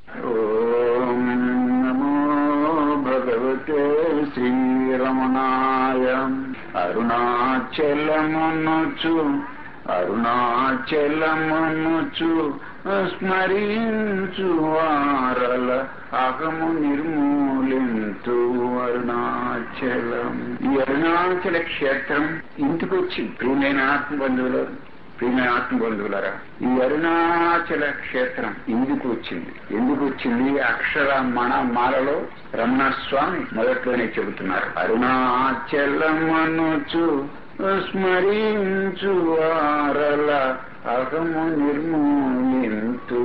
ఓం నమో భగవతే శ్రీరమణాయ అరుణాచలమునుచు అరుణాచలమునుచు స్మరించు వారల అహము నిర్మూలింతు అరుణాచలం ఈ అరుణాచల క్షేత్రం ఇంటికి వచ్చింది ప్రియమైన ఆత్మబంధువులు ప్రియమైన ఆత్మబంధువులరా ఈ అరుణాచల క్షేత్రం ఎందుకు వచ్చింది ఎందుకు వచ్చింది అక్షర మన మాలలో రమణస్వామి మొదట్లోనే చెబుతున్నారు అరుణాచలమనుచు స్మరించు వారల అహము నిర్మూలింతు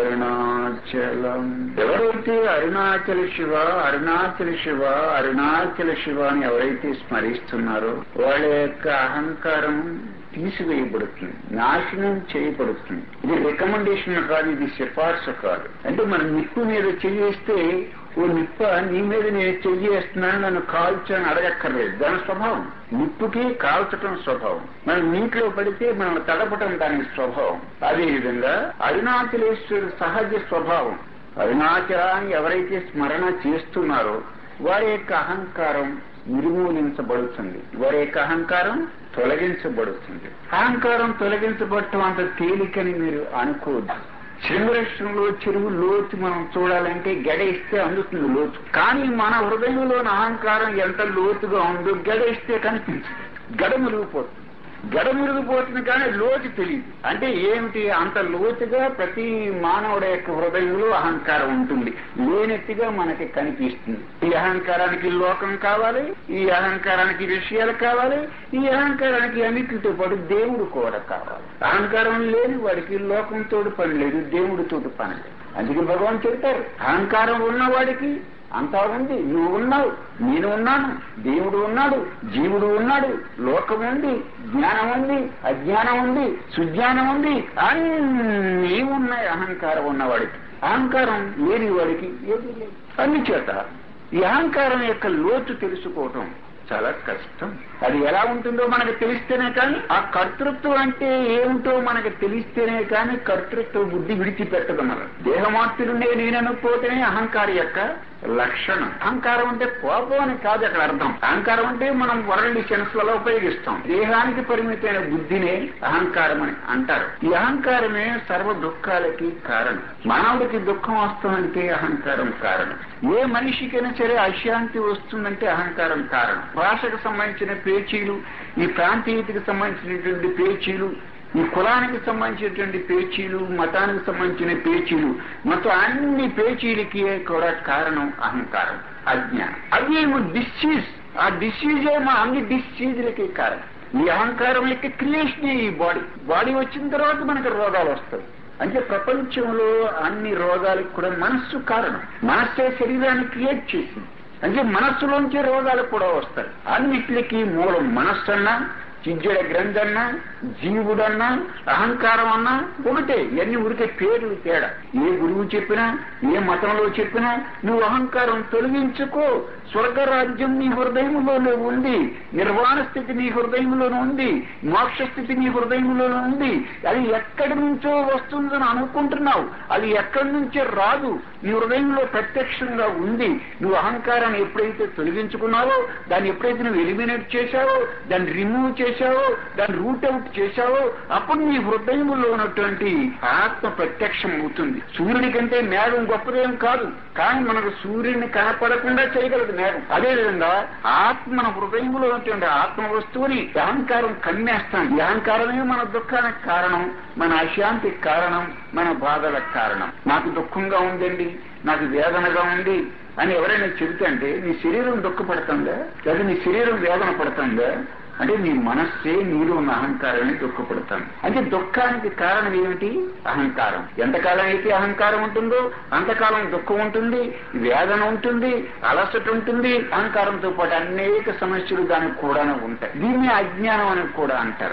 అరుణాచలం ఎవరైతే అరుణాచల శివ అరుణాచల శివ అరుణాచల శివ అని ఎవరైతే స్మరిస్తున్నారో వాళ్ళ యొక్క అహంకారం తీసివేయబడుతుంది నాశనం చేయబడుతుంది ఇది రికమెండేషన్ కాదు ఇది సిఫార్సు కాదు అంటే మన నిప్పు మీద చెయ్యేస్తే ఓ నిప్ప నీ మీద నేను చెయ్యేస్తున్నాను నన్ను కాల్చని అడగక్కర్లేదు దాని స్వభావం నిప్పుకి కాల్చటం స్వభావం మనం నీటిలో పడితే మనం తడపటం దాని స్వభావం అదేవిధంగా అరుణాచలేశ్వరుడు సహజ స్వభావం అరుణాచలాన్ని ఎవరైతే స్మరణ చేస్తున్నారో వారి యొక్క అహంకారం నిర్మూలించబడుతుంది వారి యొక్క అహంకారం తొలగించబడుతుంది అహంకారం తొలగించబడటం అంత తేలికని మీరు అనుకోవద్దు శృంగరక్షణలో చెరువు లోతు మనం చూడాలంటే గడ ఇస్తే అందుతుంది లోతు కానీ మన హృదయంలోని అహంకారం ఎంత లోతుగా ఉందో గడ ఇస్తే కనిపించదు గడ మురిగిపోతుంది గడ మురిగిపోతుంది కానీ లోతు తెలియదు అంటే ఏమిటి అంత లోతుగా ప్రతి మానవుడి యొక్క హృదయంలో అహంకారం ఉంటుంది లేనట్టుగా మనకి కనిపిస్తుంది ఈ అహంకారానికి లోకం కావాలి ఈ అహంకారానికి విషయాలు కావాలి ఈ అహంకారానికి అన్నిటితో పాటు దేవుడు కూడా కావాలి అహంకారం లేని వాడికి లోకంతో పని లేదు దేవుడితో పని లేదు అందుకే భగవాన్ చెప్తారు అహంకారం ఉన్నవాడికి అంతా ఉంది నువ్వు ఉన్నావు నేను ఉన్నాను దేవుడు ఉన్నాడు జీవుడు ఉన్నాడు లోకం ఉంది జ్ఞానం ఉంది అజ్ఞానం ఉంది సుజ్ఞానం ఉంది అన్నీ ఉన్నాయి అహంకారం ఉన్నవాడికి అహంకారం లేని వాడికి ఏది లేదు అన్ని చేత ఈ అహంకారం యొక్క లోతు తెలుసుకోవటం చాలా కష్టం అది ఎలా ఉంటుందో మనకు తెలిస్తేనే కానీ ఆ కర్తృత్వం అంటే ఏమిటో మనకు తెలిస్తేనే కానీ కర్తృత్వ బుద్ధి విడిచిపెట్టదు మనం దేహమాత్రుడే నేననుకోవటమే అహంకారి యొక్క లక్షణం అహంకారం అంటే కోపం అని కాదు అక్కడ అర్థం అహంకారం అంటే మనం వరల్డ్ సెన్స్ లలో ఉపయోగిస్తాం దేహానికి పరిమితమైన బుద్ధినే అహంకారం అని అంటారు ఈ అహంకారమే సర్వ దుఃఖాలకి కారణం మానవుడికి దుఃఖం వస్తుందంటే అహంకారం కారణం ఏ మనిషికైనా సరే అశాంతి వస్తుందంటే అహంకారం కారణం భాషకు సంబంధించిన పేచీలు ఈ ప్రాంతీయతకు సంబంధించినటువంటి పేచీలు ఈ కులానికి సంబంధించినటువంటి పేచీలు మతానికి సంబంధించిన పేచీలు మొత్తం అన్ని పేచీలకి కూడా కారణం అహంకారం అజ్ఞానం అది ఏమో డిసీజ్ ఆ డిసీజే మా అన్ని డిసీజులకి కారణం ఈ అహంకారం యొక్క క్రియేషనే ఈ బాడీ బాడీ వచ్చిన తర్వాత మనకు రోగాలు వస్తాయి అంటే ప్రపంచంలో అన్ని రోగాలకు కూడా మనస్సు కారణం మనస్సే శరీరాన్ని క్రియేట్ చేసింది అంటే మనస్సులోంచి రోగాలు కూడా వస్తాయి అన్నిటికీ మూలం మనస్సు అన్నా చిజ్జడ గ్రంథన్నా జీవుడన్నా అహంకారం అన్నా ఒకటే ఇవన్నీ ఉరికే పేర్లు తేడా ఏ గురువు చెప్పినా ఏ మతంలో చెప్పినా నువ్వు అహంకారం తొలగించుకో స్వర్గరాజ్యం నీ హృదయంలోనే ఉంది నిర్వాణ స్థితి నీ హృదయంలోనే ఉంది మోక్ష స్థితి నీ హృదయంలోనే ఉంది అది ఎక్కడి నుంచో వస్తుందని అనుకుంటున్నావు అది ఎక్కడి నుంచో రాదు నీ హృదయంలో ప్రత్యక్షంగా ఉంది నువ్వు అహంకారాన్ని ఎప్పుడైతే తొలగించుకున్నావో దాన్ని ఎప్పుడైతే నువ్వు ఎలిమినేట్ చేశావో దాన్ని రిమూవ్ చేశావో దాన్ని రూట్ అవుట్ చేశావో అప్పుడు నీ హృదయంలో ఉన్నటువంటి ఆత్మ ప్రత్యక్షం అవుతుంది సూర్యుడి కంటే మేఘం గొప్పదేం కాదు కానీ మనకు సూర్యుడిని కనపడకుండా చేయగలదు మేఘం అదేవిధంగా ఆత్మ మన హృదయంలో ఉన్నటువంటి ఆత్మ వస్తువుని అహంకారం కమ్మేస్తాం ఈ అహంకారమే మన దుఃఖానికి కారణం మన అశాంతికి కారణం మన బాధలకు కారణం నాకు దుఃఖంగా ఉందండి నాకు వేదనగా ఉంది అని ఎవరైనా చెబితే అంటే నీ శరీరం దుఃఖపడుతుందా లేదా నీ శరీరం వేదన పడుతుందా అంటే నీ మనస్సే నీలో ఉన్న అహంకారమే దుఃఖపడతాను అంటే దుఃఖానికి కారణం ఏమిటి అహంకారం ఎంతకాలం అయితే అహంకారం ఉంటుందో అంతకాలం దుఃఖం ఉంటుంది వేదన ఉంటుంది అలసట ఉంటుంది అహంకారంతో పాటు అనేక సమస్యలు దానికి కూడా ఉంటాయి దీన్ని అజ్ఞానం అని కూడా అంటారు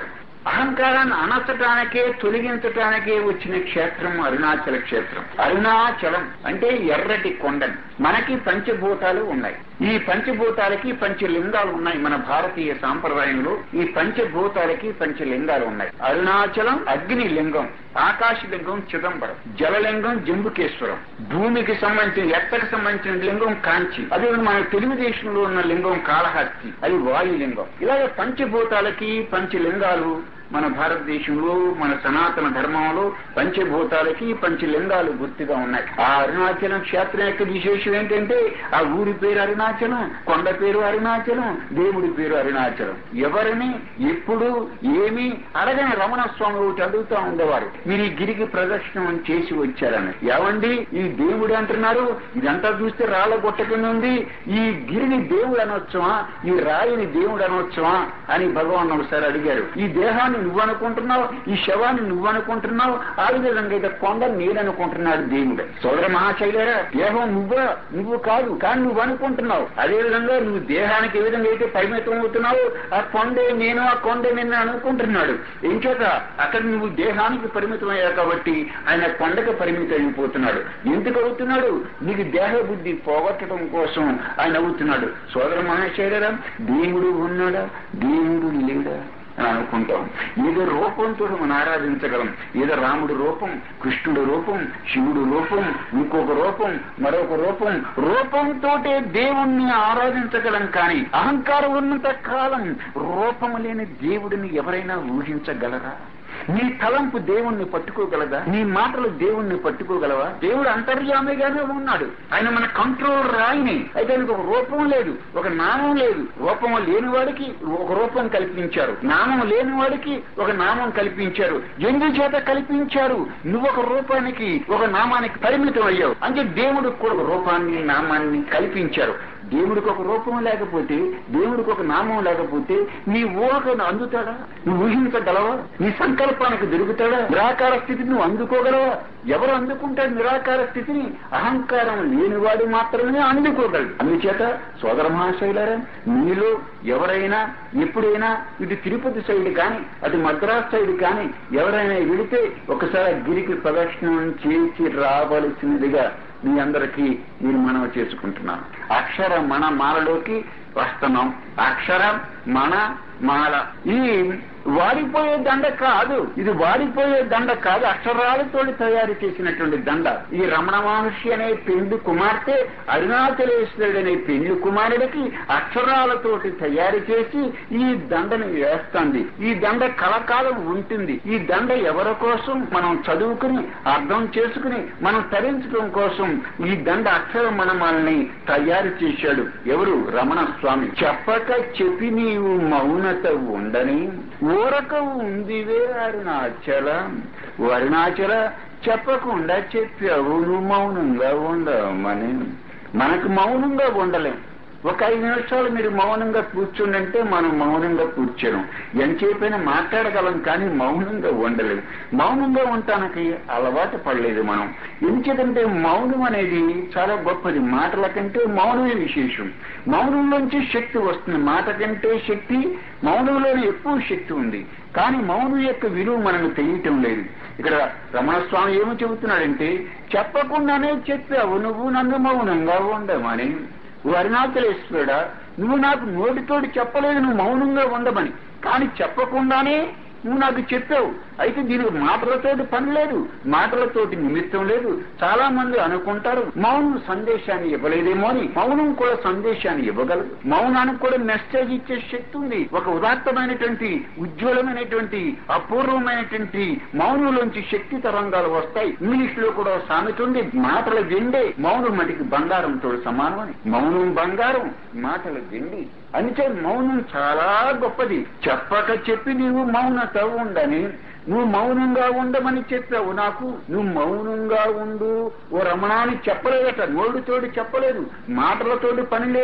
అహంకారాన్ని అనచటానికే తొలగించటానికే వచ్చిన క్షేత్రం అరుణాచల క్షేత్రం అరుణాచలం అంటే ఎర్రటి కొండని మనకి పంచభూతాలు ఉన్నాయి ఈ పంచభూతాలకి పంచలింగాలు ఉన్నాయి మన భారతీయ సాంప్రదాయంలో ఈ పంచభూతాలకి పంచలింగాలు ఉన్నాయి అరుణాచలం అగ్ని లింగం ఆకాశలింగం చిదంబరం జలలింగం జంబుకేశ్వరం భూమికి సంబంధించిన ఎత్తకు సంబంధించిన లింగం కాంచి అదే మన తెలుగుదేశంలో ఉన్న లింగం కాళహస్తి అది వాయులింగం ఇలాగే పంచభూతాలకి పంచలింగాలు మన భారతదేశంలో మన సనాతన ధర్మంలో పంచభూతాలకి పంచలింగాలు గుర్తుగా ఉన్నాయి ఆ అరుణాచలం క్షేత్రం యొక్క విశేషం ఏంటంటే ఆ ఊరి పేరు అరుణాచలం కొండ పేరు అరుణాచలం దేవుడి పేరు అరుణాచలం ఎవరిని ఎప్పుడు ఏమి అడగని రమణ స్వామి ఒకటి అడుగుతూ ఉండేవారు మీరు ఈ గిరికి ప్రదర్శనం చేసి వచ్చారని ఏమండి ఈ దేవుడు అంటున్నారు ఇదంతా చూస్తే రాళ్ళ గుట్ట కింద ఉంది ఈ గిరిని దేవుడు అనొచ్చమా ఈ రాయిని దేవుడు అనొచ్చమా అని భగవాన్ ఒకసారి అడిగారు ఈ దేహాన్ని నువ్వు అనుకుంటున్నావు ఈ శవాన్ని నువ్వు అనుకుంటున్నావు ఆ విధంగా అయితే కొండ నేను అనుకుంటున్నాడు దేవుడు సోదర మహాశైలరా దేహం నువ్వా నువ్వు కాదు కానీ నువ్వు అనుకుంటున్నావు అదే విధంగా నువ్వు దేహానికి ఏ విధంగా అయితే పరిమితం అవుతున్నావు ఆ కొండే నేను ఆ కొండే నిన్ను అనుకుంటున్నాడు ఏం చేత అక్కడ నువ్వు దేహానికి పరిమితం అయ్యావు కాబట్టి ఆయన కొండకి పరిమితం అయిపోతున్నాడు ఎందుకు అవుతున్నాడు నీకు దేహ బుద్ధి పోగొట్టడం కోసం ఆయన అవుతున్నాడు సోదర మహాశైలరా దేవుడు ఉన్నాడా దేవుడు లేడా అని అనుకుంటాం ఏదో రూపంతో మనం ఆరాధించగలం ఏదో రాముడు రూపం కృష్ణుడు రూపం శివుడు రూపం ఇంకొక రూపం మరొక రూపం రూపంతో దేవుణ్ణి ఆరాధించగలం కానీ అహంకారం ఉన్నంత కాలం రూపం లేని దేవుడిని ఎవరైనా ఊహించగలరా నీ తలంపు దేవుణ్ణి పట్టుకోగలదా నీ మాటలు దేవుణ్ణి పట్టుకోగలవా దేవుడు అంతర్యామిగానే ఉన్నాడు ఆయన మన కంట్రోల్ రాయిని అయితే ఆయనకు ఒక రూపం లేదు ఒక నామం లేదు రూపం లేని వాడికి ఒక రూపం కల్పించారు నామం లేని వాడికి ఒక నామం కల్పించారు ఎందు చేత కల్పించారు నువ్వు ఒక రూపానికి ఒక నామానికి పరిమితం అయ్యావు అంటే దేవుడికి కూడా ఒక రూపాన్ని నామాన్ని కల్పించారు దేవుడికి ఒక రూపం లేకపోతే దేవుడికి ఒక నామం లేకపోతే నీ ఊహకు అందుతాడా నువ్వు ఊహించగలవా నీ సంకల్పానికి దొరుకుతాడా నిరాకార స్థితిని నువ్వు అందుకోగలవా ఎవరు అందుకుంటాడు నిరాకార స్థితిని అహంకారం లేనివాడు మాత్రమే అందుకోగలడు అందుచేత సోదర మహాశైలారా మీలో ఎవరైనా ఎప్పుడైనా ఇది తిరుపతి సైడ్ కానీ అది మద్రాస్ సైడ్ కానీ ఎవరైనా వెళితే ఒకసారి గిరికి ప్రదర్శనం చేసి రావలసినదిగా మీ అందరికీ నేను మనవి చేసుకుంటున్నాను అక్షర మన మాలలోకి వస్తున్నాం అక్షర మన మాల ఈ వాడిపోయే దండ కాదు ఇది వాడిపోయే దండ కాదు అక్షరాలతో తయారు చేసినటువంటి దండ ఈ రమణ మహర్షి అనే పెండు కుమార్తె అరుణాచలేశ్వరుడు అనే పెండు కుమారుడికి అక్షరాలతోటి తయారు చేసి ఈ దండని వేస్తుంది ఈ దండ కలకాలం ఉంటుంది ఈ దండ ఎవరి కోసం మనం చదువుకుని అర్థం చేసుకుని మనం తరించడం కోసం ఈ దండ అక్షర మనమాలని తయారు చేశాడు ఎవరు రమణ స్వామి చెప్పక చెప్పి నీవు మౌనత ఉండని ఊరక ఉందివే అరుణాచల ఓ అరుణాచల చెప్పకుండా చెప్పావు నువ్వు మౌనంగా ఉండమని మనకు మౌనంగా ఉండలేం ఒక ఐదు నిమిషాలు మీరు మౌనంగా కూర్చుండంటే మనం మౌనంగా కూర్చోను ఎంతసేపైనా మాట్లాడగలం కానీ మౌనంగా ఉండలేం మౌనంగా ఉండటానికి అలవాటు పడలేదు మనం ఎందుకంటే మౌనం అనేది చాలా గొప్పది మాటల కంటే మౌనమే విశేషం మౌనంలోంచి శక్తి వస్తుంది మాట కంటే శక్తి మౌనంలోనే ఎక్కువ శక్తి ఉంది కానీ మౌనం యొక్క విలువ మనకు తెలియటం లేదు ఇక్కడ రమణస్వామి ఏమో చెబుతున్నాడంటే చెప్పకుండానే చెప్పావు నువ్వు నన్ను మౌనంగా ఉండమని ఓ అరుణాచలేశ్వరుడా నువ్వు నాకు నోటితోటి చెప్పలేదు నువ్వు మౌనంగా ఉండమని కానీ చెప్పకుండానే నువ్వు నాకు చెప్పావు అయితే దీనికి మాటలతోటి పని లేదు మాటలతోటి నిమిత్తం లేదు చాలా మంది అనుకుంటారు మౌనం సందేశాన్ని ఇవ్వలేదేమో అని మౌనం కూడా సందేశాన్ని ఇవ్వగలదు మౌనానికి కూడా మెసేజ్ ఇచ్చే శక్తి ఉంది ఒక ఉదాత్తమైనటువంటి ఉజ్వలమైనటువంటి అపూర్వమైనటువంటి మౌనంలోంచి శక్తి తరంగాలు వస్తాయి ఇంగ్లీష్ లో కూడా సామెత ఉంది మాటల జెండే మౌనం మటికి బంగారంతో సమానమని మౌనం బంగారం మాటల జెండి అందుకే మౌనం చాలా గొప్పది చెప్పక చెప్పి నీవు మౌనత ఉండని నువ్వు మౌనంగా ఉండమని చెప్పావు నాకు నువ్వు మౌనంగా ఉండు ఓ రమణాన్ని చెప్పలేదట నోడుతోటి చెప్పలేదు మాటలతోటి పని లేదు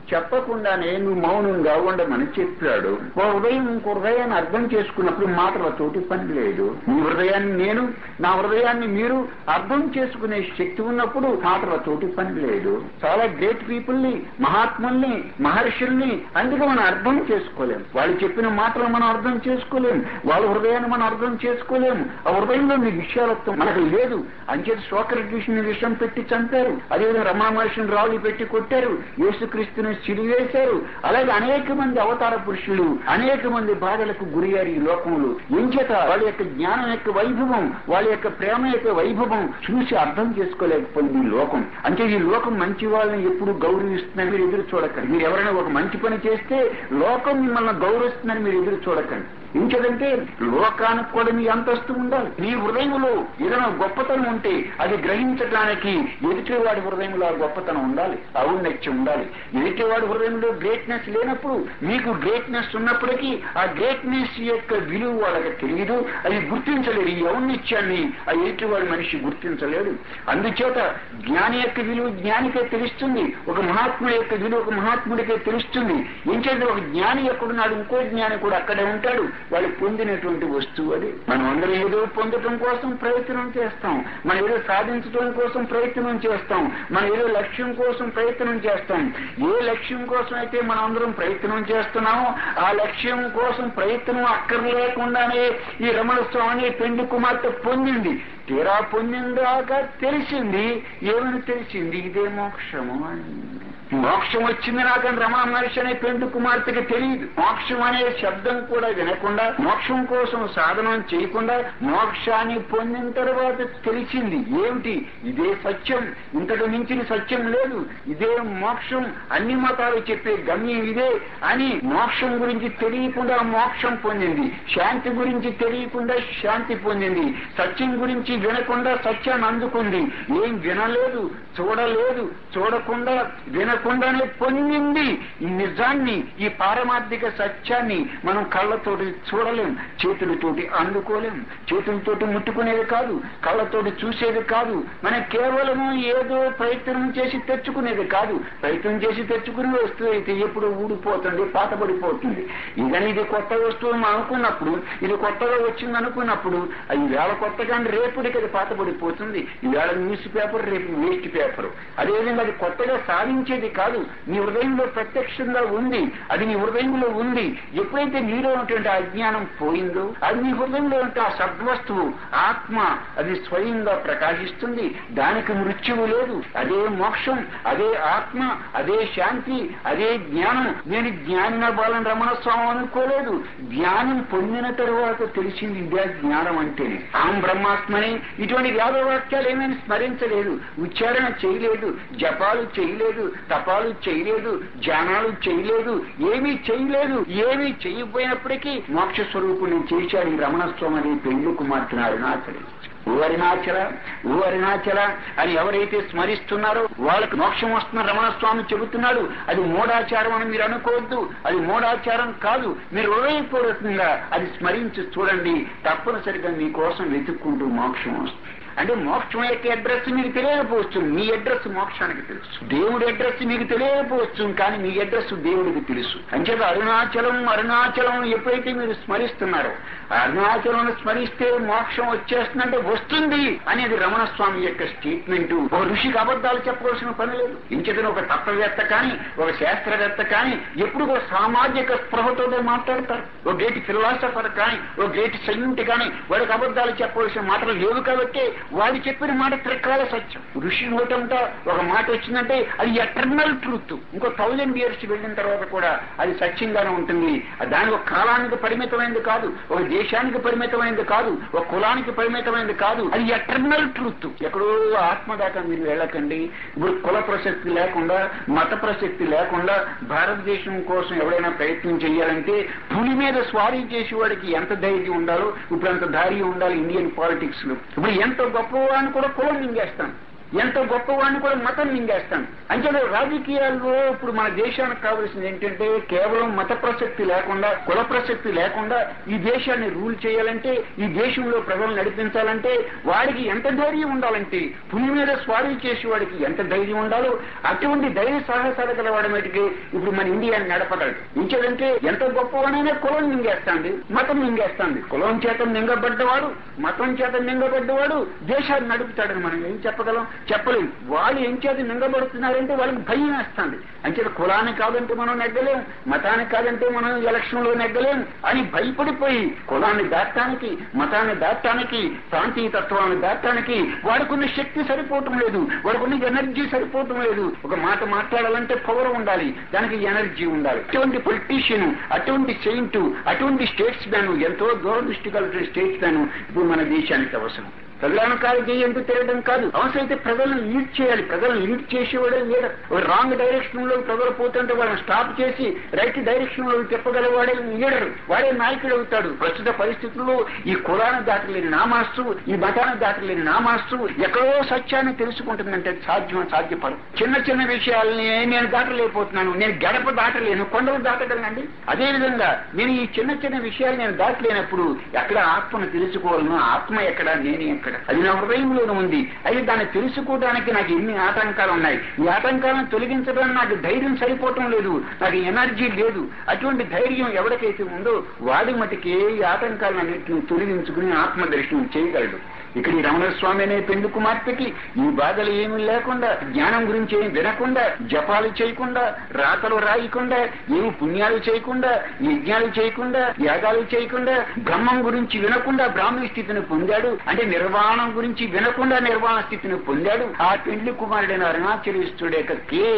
చెప్పకుండానే నువ్వు మౌనంగా ఉండమని చెప్పాడు ఓ హృదయం ఇంకో హృదయాన్ని అర్థం చేసుకున్నప్పుడు మాటలతోటి పని లేదు నీ హృదయాన్ని నేను నా హృదయాన్ని మీరు అర్థం చేసుకునే శక్తి ఉన్నప్పుడు మాటలతోటి పని లేదు చాలా గ్రేట్ పీపుల్ ని మహాత్ముల్ని మహర్షుల్ని అందుకే మనం అర్థం చేసుకోలేం వాళ్ళు చెప్పిన మాటలు మనం అర్థం చేసుకోలేం వాళ్ళ హృదయాన్ని మనం అర్థం చేసుకోలేం ఆ హృదయంలో నీ విషయాలతో మనకు లేదు అంచేత సోకరటీషన్ విషయం పెట్టి చంపారు అదేవిధంగా రమణ మహర్షిని రాళ్ళు పెట్టి కొట్టారు యేసుక్రీస్తుని సిరివేశారు అలాగే అనేక మంది అవతార పురుషులు అనేక మంది బాధలకు గురయ్యారు ఈ లోకంలో ఎంచేత వాళ్ళ యొక్క జ్ఞానం యొక్క వైభవం వాళ్ళ యొక్క ప్రేమ యొక్క వైభవం చూసి అర్థం చేసుకోలేకపోయింది ఈ లోకం అంటే ఈ లోకం మంచి వాళ్ళని ఎప్పుడు గౌరవిస్తుందని మీరు ఎదురు చూడకండి మీరు ఎవరైనా ఒక మంచి పని చేస్తే లోకం మిమ్మల్ని గౌరవిస్తుందని మీరు ఎదురు చూడకండి ఇంకేదంటే లోకానికి కూడా మీ అంతస్తు ఉండాలి నీ హృదయంలో ఏదైనా గొప్పతనం ఉంటే అది గ్రహించడానికి ఎదుటివాడి హృదయంలో ఆ గొప్పతనం ఉండాలి ఔన్నత్యం ఉండాలి ఎదుటివాడి హృదయంలో గ్రేట్నెస్ లేనప్పుడు మీకు గ్రేట్నెస్ ఉన్నప్పటికీ ఆ గ్రేట్నెస్ యొక్క విలువ వాళ్ళకి తెలియదు అది గుర్తించలేరు ఈ ఔన్నత్యాన్ని ఆ ఎదుటివాడి మనిషి గుర్తించలేడు అందుచేత జ్ఞాని యొక్క విలువ జ్ఞానికే తెలుస్తుంది ఒక మహాత్ముడి యొక్క విలువ ఒక మహాత్ముడికే తెలుస్తుంది ఏంటంటే ఒక జ్ఞాని ఎక్కడున్నాడు ఇంకో జ్ఞాని కూడా అక్కడే ఉంటాడు వాళ్ళు పొందినటువంటి వస్తువు అది మనం అందరం ఏదో పొందటం కోసం ప్రయత్నం చేస్తాం మనం ఏదో సాధించడం కోసం ప్రయత్నం చేస్తాం మనం ఏదో లక్ష్యం కోసం ప్రయత్నం చేస్తాం ఏ లక్ష్యం కోసం అయితే మనం అందరం ప్రయత్నం చేస్తున్నామో ఆ లక్ష్యం కోసం ప్రయత్నం అక్కర్లేకుండానే ఈ రమణ స్వామి పెండు కుమార్తె పొందింది తీరా పొందిందాక తెలిసింది ఏమని తెలిసింది ఇదే మోక్షము అని మోక్షం వచ్చింది నాకని రమణ మహర్షి అనే పెండు కుమార్తెకి తెలియదు మోక్షం అనే శబ్దం కూడా వినకుండా మోక్షం కోసం సాధనం చేయకుండా మోక్షాన్ని పొందిన తర్వాత తెలిసింది ఏమిటి ఇదే సత్యం ఇంతకు మించిన సత్యం లేదు ఇదే మోక్షం అన్ని మతాలు చెప్పే గమ్యం ఇదే అని మోక్షం గురించి తెలియకుండా మోక్షం పొందింది శాంతి గురించి తెలియకుండా శాంతి పొందింది సత్యం గురించి వినకుండా సత్యాన్ని అందుకుంది ఏం వినలేదు చూడలేదు చూడకుండా వినకుండానే పొందింది ఈ నిజాన్ని ఈ పారమార్థిక సత్యాన్ని మనం కళ్ళతోటి చూడలేం చేతులతోటి అందుకోలేం చేతులతోటి ముట్టుకునేది కాదు కళ్ళతోటి చూసేది కాదు మనం కేవలము ఏదో ప్రయత్నం చేసి తెచ్చుకునేది కాదు ప్రయత్నం చేసి తెచ్చుకునే వస్తువు అయితే ఎప్పుడు ఊడిపోతుంది పాతబడిపోతుంది ఇదని ఇది కొత్త వస్తువు మనం అనుకున్నప్పుడు ఇది కొత్తగా వచ్చింది అనుకున్నప్పుడు అది వేళ కొత్తగా రేపుడికి అది పాతబడిపోతుంది ఈవేళ న్యూస్ పేపర్ రేపు వేస్ట్ పేపర్ అదేవిధంగా అది కొత్తగా సాధించేది కాదు నీ హృదయంలో ప్రత్యక్షంగా ఉంది అది నీ హృదయంలో ఉంది ఎప్పుడైతే నీలో ఉన్నటువంటి అజ్ఞానం పోయిందో అది నీ హృదయంలో ఉంటే ఆ సద్వస్తువు ఆత్మ అది స్వయంగా ప్రకాశిస్తుంది దానికి మృత్యువు లేదు అదే మోక్షం అదే ఆత్మ అదే శాంతి అదే జ్ఞానం నేను జ్ఞాన బాలన రమణ స్వామి అనుకోలేదు జ్ఞానం పొందిన తరువాత తెలిసింది ఇదే జ్ఞానం అంటే ఆం బ్రహ్మాత్మని ఇటువంటి వేదవాక్యాలు ఏమైనా స్మరించలేదు ఉచ్చారణ చేయలేదు జపాలు చేయలేదు తపాలు చేయలేదు ధ్యానాలు చేయలేదు ఏమీ చేయలేదు ఏమీ చేయకపోయినప్పటికీ మోక్ష స్వరూపుని చేశాడు ఈ రమణ స్వామి అనే పెళ్లి కుమార్తెను అరుణాచలి ఓ అరుణాచల ఓ అరుణాచల అని ఎవరైతే స్మరిస్తున్నారో వాళ్ళకి మోక్షం వస్తున్న రమణ స్వామి చెబుతున్నాడు అది మూఢాచారం అని మీరు అనుకోవద్దు అది మూఢాచారం కాదు మీరు హృదయపూర్వకంగా అది స్మరించి చూడండి తప్పనిసరిగా మీకోసం వెతుక్కుంటూ మోక్షం వస్తుంది అంటే మోక్షం యొక్క అడ్రస్ మీకు తెలియకపోవచ్చు మీ అడ్రస్ మోక్షానికి తెలుసు దేవుడి అడ్రస్ మీకు తెలియకపోవచ్చు కానీ మీ అడ్రస్ దేవుడికి తెలుసు అంచేత అరుణాచలం అరుణాచలం ఎప్పుడైతే మీరు స్మరిస్తున్నారో అరుణాచలం స్మరిస్తే మోక్షం వచ్చేస్తుందంటే వస్తుంది అనేది రమణ స్వామి యొక్క స్టేట్మెంట్ ఒక ఋషికి అబద్ధాలు చెప్పవలసిన పని లేదు ఇంచేతను ఒక తత్వవేత్త కానీ ఒక శాస్త్రవేత్త కానీ ఎప్పుడు ఒక సామాజిక స్పృహతో మాట్లాడతారు ఒక గ్రేట్ ఫిలాసఫర్ కానీ ఒక గ్రేట్ సైంట్ కానీ వాడికి అబద్ధాలు చెప్పవలసిన మాటలు లేవు కాబట్టి వాడు చెప్పిన మాట త్రికాల సత్యం ఋషి నోటంతా ఒక మాట వచ్చిందంటే అది ఎటర్నల్ ట్రూత్ ఇంకో థౌజండ్ ఇయర్స్ వెళ్ళిన తర్వాత కూడా అది సత్యంగానే ఉంటుంది దాని ఒక కాలానికి పరిమితమైనది కాదు ఒక దేశానికి పరిమితమైనది కాదు ఒక కులానికి పరిమితమైనది కాదు అది ఎటర్నల్ ట్రూత్ ఎక్కడో ఆత్మ దాకా మీరు వెళ్ళకండి ఇప్పుడు కుల ప్రసక్తి లేకుండా మత ప్రసక్తి లేకుండా భారతదేశం కోసం ఎవరైనా ప్రయత్నం చేయాలంటే పులి మీద స్వారీ చేసేవాడికి ఎంత ధైర్యం ఉండాలో ఇప్పుడు అంత ధైర్యం ఉండాలి ఇండియన్ పాలిటిక్స్ లో ఇప్పుడు ఎంత గొప్పవాడిని కూడా కులం మింగేస్తాను ఎంత గొప్పవాడిని కూడా మతం మింగేస్తాను అంచేత రాజకీయాల్లో ఇప్పుడు మన దేశానికి కావాల్సింది ఏంటంటే కేవలం మత ప్రసక్తి లేకుండా కుల ప్రసక్తి లేకుండా ఈ దేశాన్ని రూల్ చేయాలంటే ఈ దేశంలో ప్రజలు నడిపించాలంటే వాడికి ఎంత ధైర్యం ఉండాలంటే పులి మీద స్వారీ చేసే వాడికి ఎంత ధైర్యం ఉండాలో అటువంటి ధైర్య సాహసాలు గలవాడి మటుకి ఇప్పుడు మన ఇండియాని నడపగలడు ఇంకేదంటే ఎంత గొప్పవాడైనా కులం మింగేస్తాంది మతం మింగేస్తాంది కులం చేత మింగబడ్డవాడు మతం చేత మింగబడ్డవాడు దేశాన్ని నడుపుతాడని మనం ఏం చెప్పగలం చెప్పలేం వాళ్ళు ఏం చేత మింగబడుతున్నారంటే వాళ్ళకి భయం వేస్తుంది అంచేత కులాన్ని కాదంటే మనం నెగ్గలేం మతానికి కాదంటే మనం ఎలక్షన్ లో నెగ్గలేం అని భయపడిపోయి కులాన్ని దాటానికి మతాన్ని దాటానికి ప్రాంతీయ తత్వాన్ని దాటానికి వాడుకున్న శక్తి సరిపోవటం లేదు వాడుకున్న ఎనర్జీ సరిపోవటం లేదు ఒక మాట మాట్లాడాలంటే పవర్ ఉండాలి దానికి ఎనర్జీ ఉండాలి అటువంటి పొలిటీషియన్ అటువంటి సెయింట్ అటువంటి స్టేట్స్ మ్యాన్ ఎంతో దూరదృష్టి కలిగిన స్టేట్స్ మ్యాన్ ఇప్పుడు మన దేశానికి అవసరం ప్రజలను కాదు చేయంటూ తిరగడం కాదు అవసరమైతే ప్రజలను లీడ్ చేయాలి ప్రజలను లీడ్ చేసేవాడే లీడర్ రాంగ్ డైరెక్షన్ లో ప్రజలు పోతుంటే వాళ్ళని స్టాప్ చేసి రైట్ డైరెక్షన్ లో తిప్పగలవాడే లీడర్ వాడే నాయకుడు అవుతాడు ప్రస్తుత పరిస్థితుల్లో ఈ కులాన్ని దాటలేని నా మాస్సు ఈ మతాన్ని దాటలేని నా మాస్సు ఎక్కడో సత్యాన్ని తెలుసుకుంటుందంటే సాధ్యం సాధ్యపడదు చిన్న చిన్న విషయాలని నేను దాటలేకపోతున్నాను నేను గడప దాటలేను కొండలు దాటగలనండి అదే విధంగా నేను ఈ చిన్న చిన్న విషయాలు నేను దాటలేనప్పుడు ఎక్కడ ఆత్మను తెలుసుకోవాలను ఆత్మ ఎక్కడ నేను ఎక్కడ అది నా హృదయంలోనే ఉంది అయితే దాన్ని తెలుసుకోవడానికి నాకు ఎన్ని ఆటంకాలు ఉన్నాయి ఈ ఆటంకాలను తొలగించడానికి నాకు ధైర్యం సరిపోవటం లేదు నాకు ఎనర్జీ లేదు అటువంటి ధైర్యం ఎవరికైతే ఉందో వాడి మటుకే ఈ ఆటంకాలన్నింటినీ తొలగించుకుని ఆత్మదర్శనం చేయగలడు ఇక్కడ ఈ రమణ స్వామి అనే పెండు కుమార్తెకి ఈ బాధలు ఏమీ లేకుండా జ్ఞానం గురించి ఏమి వినకుండా జపాలు చేయకుండా రాతలు రాయకుండా ఏమి పుణ్యాలు చేయకుండా యజ్ఞాలు చేయకుండా యాగాలు చేయకుండా బ్రహ్మం గురించి వినకుండా బ్రాహ్మణ స్థితిని పొందాడు అంటే నిర్వాణం గురించి వినకుండా నిర్వాణ స్థితిని పొందాడు ఆ పెండ్లి కుమారుడైన అరుణాచలేశ్వరుడు యొక్క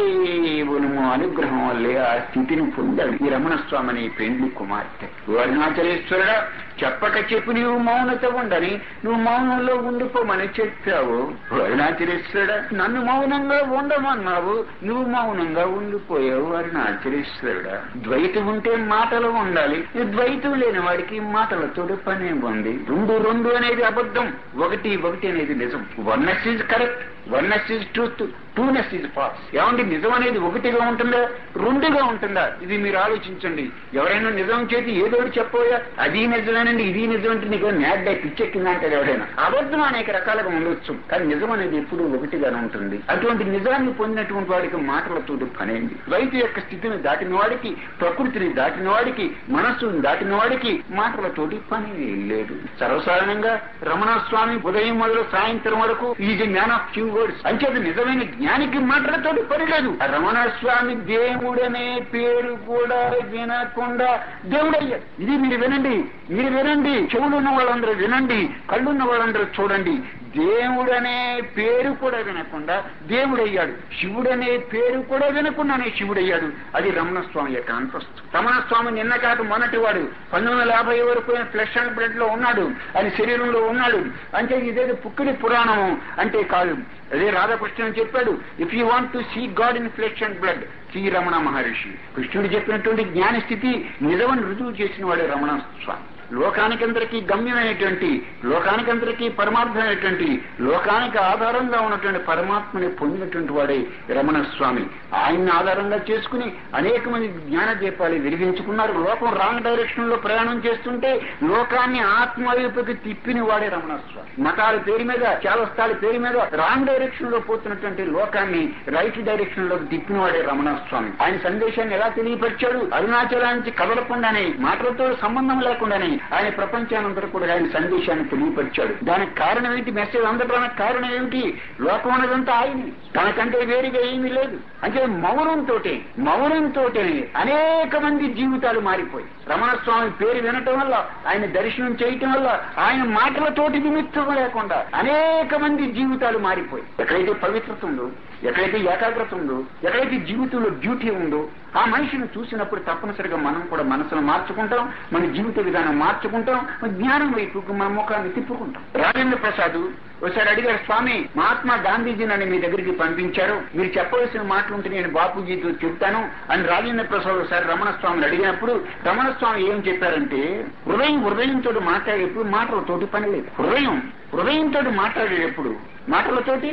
కేవలము అనుగ్రహం వల్లే ఆ స్థితిని పొందాడు ఈ రమణ స్వామి అనే పెండ్లి కుమార్తె ఓ అరుణాచలేశ్వరుడా చెప్పక చెప్పు నీవు మౌనత ఉండని నువ్వు మౌనంలో ఉండిపోమని చెప్పావు అరుణాచలేశ్వరుడా నన్ను మౌనంగా ఉండమన్నావు నువ్వు మౌనంగా ఉండిపోయావు అరుణాచలేశ్వరుడా ద్వైతం ఉంటే మాటలు ఉండాలి ఈ ద్వైతం లేని వాడికి మాటలతో పనే ఉంది రెండు రెండు అనేది అబద్ధం ఒకటి ఒకటి అనేది నిజం oneness is correct oneness is truth twoness is false ఏమండి నిజం అనేది ఒకటిగా ఉంటుందా రెండుగా ఉంటుందా ఇది మీరు ఆలోచించండి ఎవరైనా నిజం చేతి ఏదో ఒకటి చెప్పబోయా అది నిజమేనండి ఇది నిజం అంటే నీకు నేడ్డా పిచ్చెక్కిందా అంటాడు ఎవరైనా అబద్ధం అనేక రకాలుగా ఉండొచ్చు కానీ నిజం అనేది ఎప్పుడూ ఒకటిగానే ఉంటుంది అటువంటి నిజాన్ని పొందినటువంటి వాడికి మాటలతో పనేంది రైతు యొక్క స్థితిని దాటిన వాడికి ప్రకృతిని దాటిన వాడికి మనస్సును దాటిన వాడికి మాటలతోటి పని లేదు సర్వసాధారణంగా రమణస్వామి ఉదయం మొదలు సాయంత్రం వరకు is man of few words అంచేది నిజమైన జ్ఞానికి మాటలతోటి పని లేదు రమణ స్వామి దేవుడనే పేరు కూడా వినకుండా దేవుడయ్యాడు ఇది మీరు వినండి మీరు వినండి చెవులు ఉన్న వాళ్ళందరూ వినండి కళ్ళున్న వాళ్ళందరూ చూడండి దేవుడనే పేరు కూడా వినకుండా దేవుడయ్యాడు శివుడనే పేరు కూడా వినకుండానే శివుడయ్యాడు అది రమణ స్వామి యొక్క అంతస్తు రమణ స్వామి నిన్న కాక మొన్నటి వాడు పంతొమ్మిది వందల యాభై వరకు ఫ్లెష్ అండ్ బ్లడ్ లో ఉన్నాడు ఆయన శరీరంలో ఉన్నాడు అంటే ఇదేదో పుక్కిడి పురాణము అంటే కాదు అదే రాధాకృష్ణుని చెప్పాడు if you want to see God in flesh and blood Shri Ramana Maharshi కృష్ణుడు చెప్పినటువంటి జ్ఞాన స్థితి నిజమని రుజువు చేసిన వాడే రమణ స్వామి లోకానికందరికీ గమ్యమైనటువంటి లోకానికందరికీ పరమార్థమైనటువంటి లోకానికి ఆధారంగా ఉన్నటువంటి పరమాత్మని పొందినటువంటి వాడే రమణ స్వామి ఆయన్ని ఆధారంగా చేసుకుని అనేక మంది జ్ఞాన దీపాలు వెలిగించుకున్నారు లోకం రాంగ్ డైరెక్షన్ లో ప్రయాణం చేస్తుంటే లోకాన్ని ఆత్మ వైపుకి తిప్పిన వాడే రమణ స్వామి మతాల పేరు మీద చాలస్తాల పేరు మీద రాంగ్ డైరెక్షన్ లో పోతున్నటువంటి లోకాన్ని రైట్ డైరెక్షన్ లోకి తిప్పిన వాడే రమణ స్వామి ఆయన సందేశాన్ని ఎలా తెలియపరిచాడు అరుణాచలానికి కదలకుండానే మాటలతో సంబంధం లేకుండానే ఆయన ప్రపంచానంతరం కూడా ఆయన సందేశాన్ని తెలియపరిచాడు దానికి కారణం ఏంటి మెసేజ్ అందడానికి కారణం ఏమిటి లోకం ఉన్నదంతా ఆయన తనకంటే వేరుగా ఏమీ లేదు అంటే మౌనంతో మౌనంతో అనేక మంది జీవితాలు మారిపోయి రమణస్వామి పేరు వినటం వల్ల ఆయన దర్శనం చేయటం వల్ల ఆయన మాటలతోటి నిమిత్తం లేకుండా అనేక మంది జీవితాలు మారిపోయి ఎక్కడైతే పవిత్రత ఉందో ఎక్కడైతే ఏకాగ్రత ఉందో ఎక్కడైతే జీవితంలో డ్యూటీ ఉందో ఆ మనిషిని చూసినప్పుడు తప్పనిసరిగా మనం కూడా మనసును మార్చుకుంటాం మన జీవిత విధానం మార్చుకుంటాం మన జ్ఞానం వైపుకు మన ముఖాన్ని తిప్పుకుంటాం రాజేంద్ర ప్రసాద్ ఒకసారి అడిగారు స్వామి మహాత్మా గాంధీజీ నన్ను మీ దగ్గరికి పంపించారు మీరు చెప్పవలసిన మాటలు ఉంటే నేను బాపూజీతో చెప్తాను అని రాజేంద్ర ప్రసాద్ ఒకసారి రమణ స్వామిని అడిగినప్పుడు రమణ స్వామి ఏం చెప్పారంటే హృదయం హృదయంతో మాట్లాడేప్పుడు మాటలతోటి పని లేదు హృదయం హృదయంతో మాట్లాడేటప్పుడు మాటలతోటి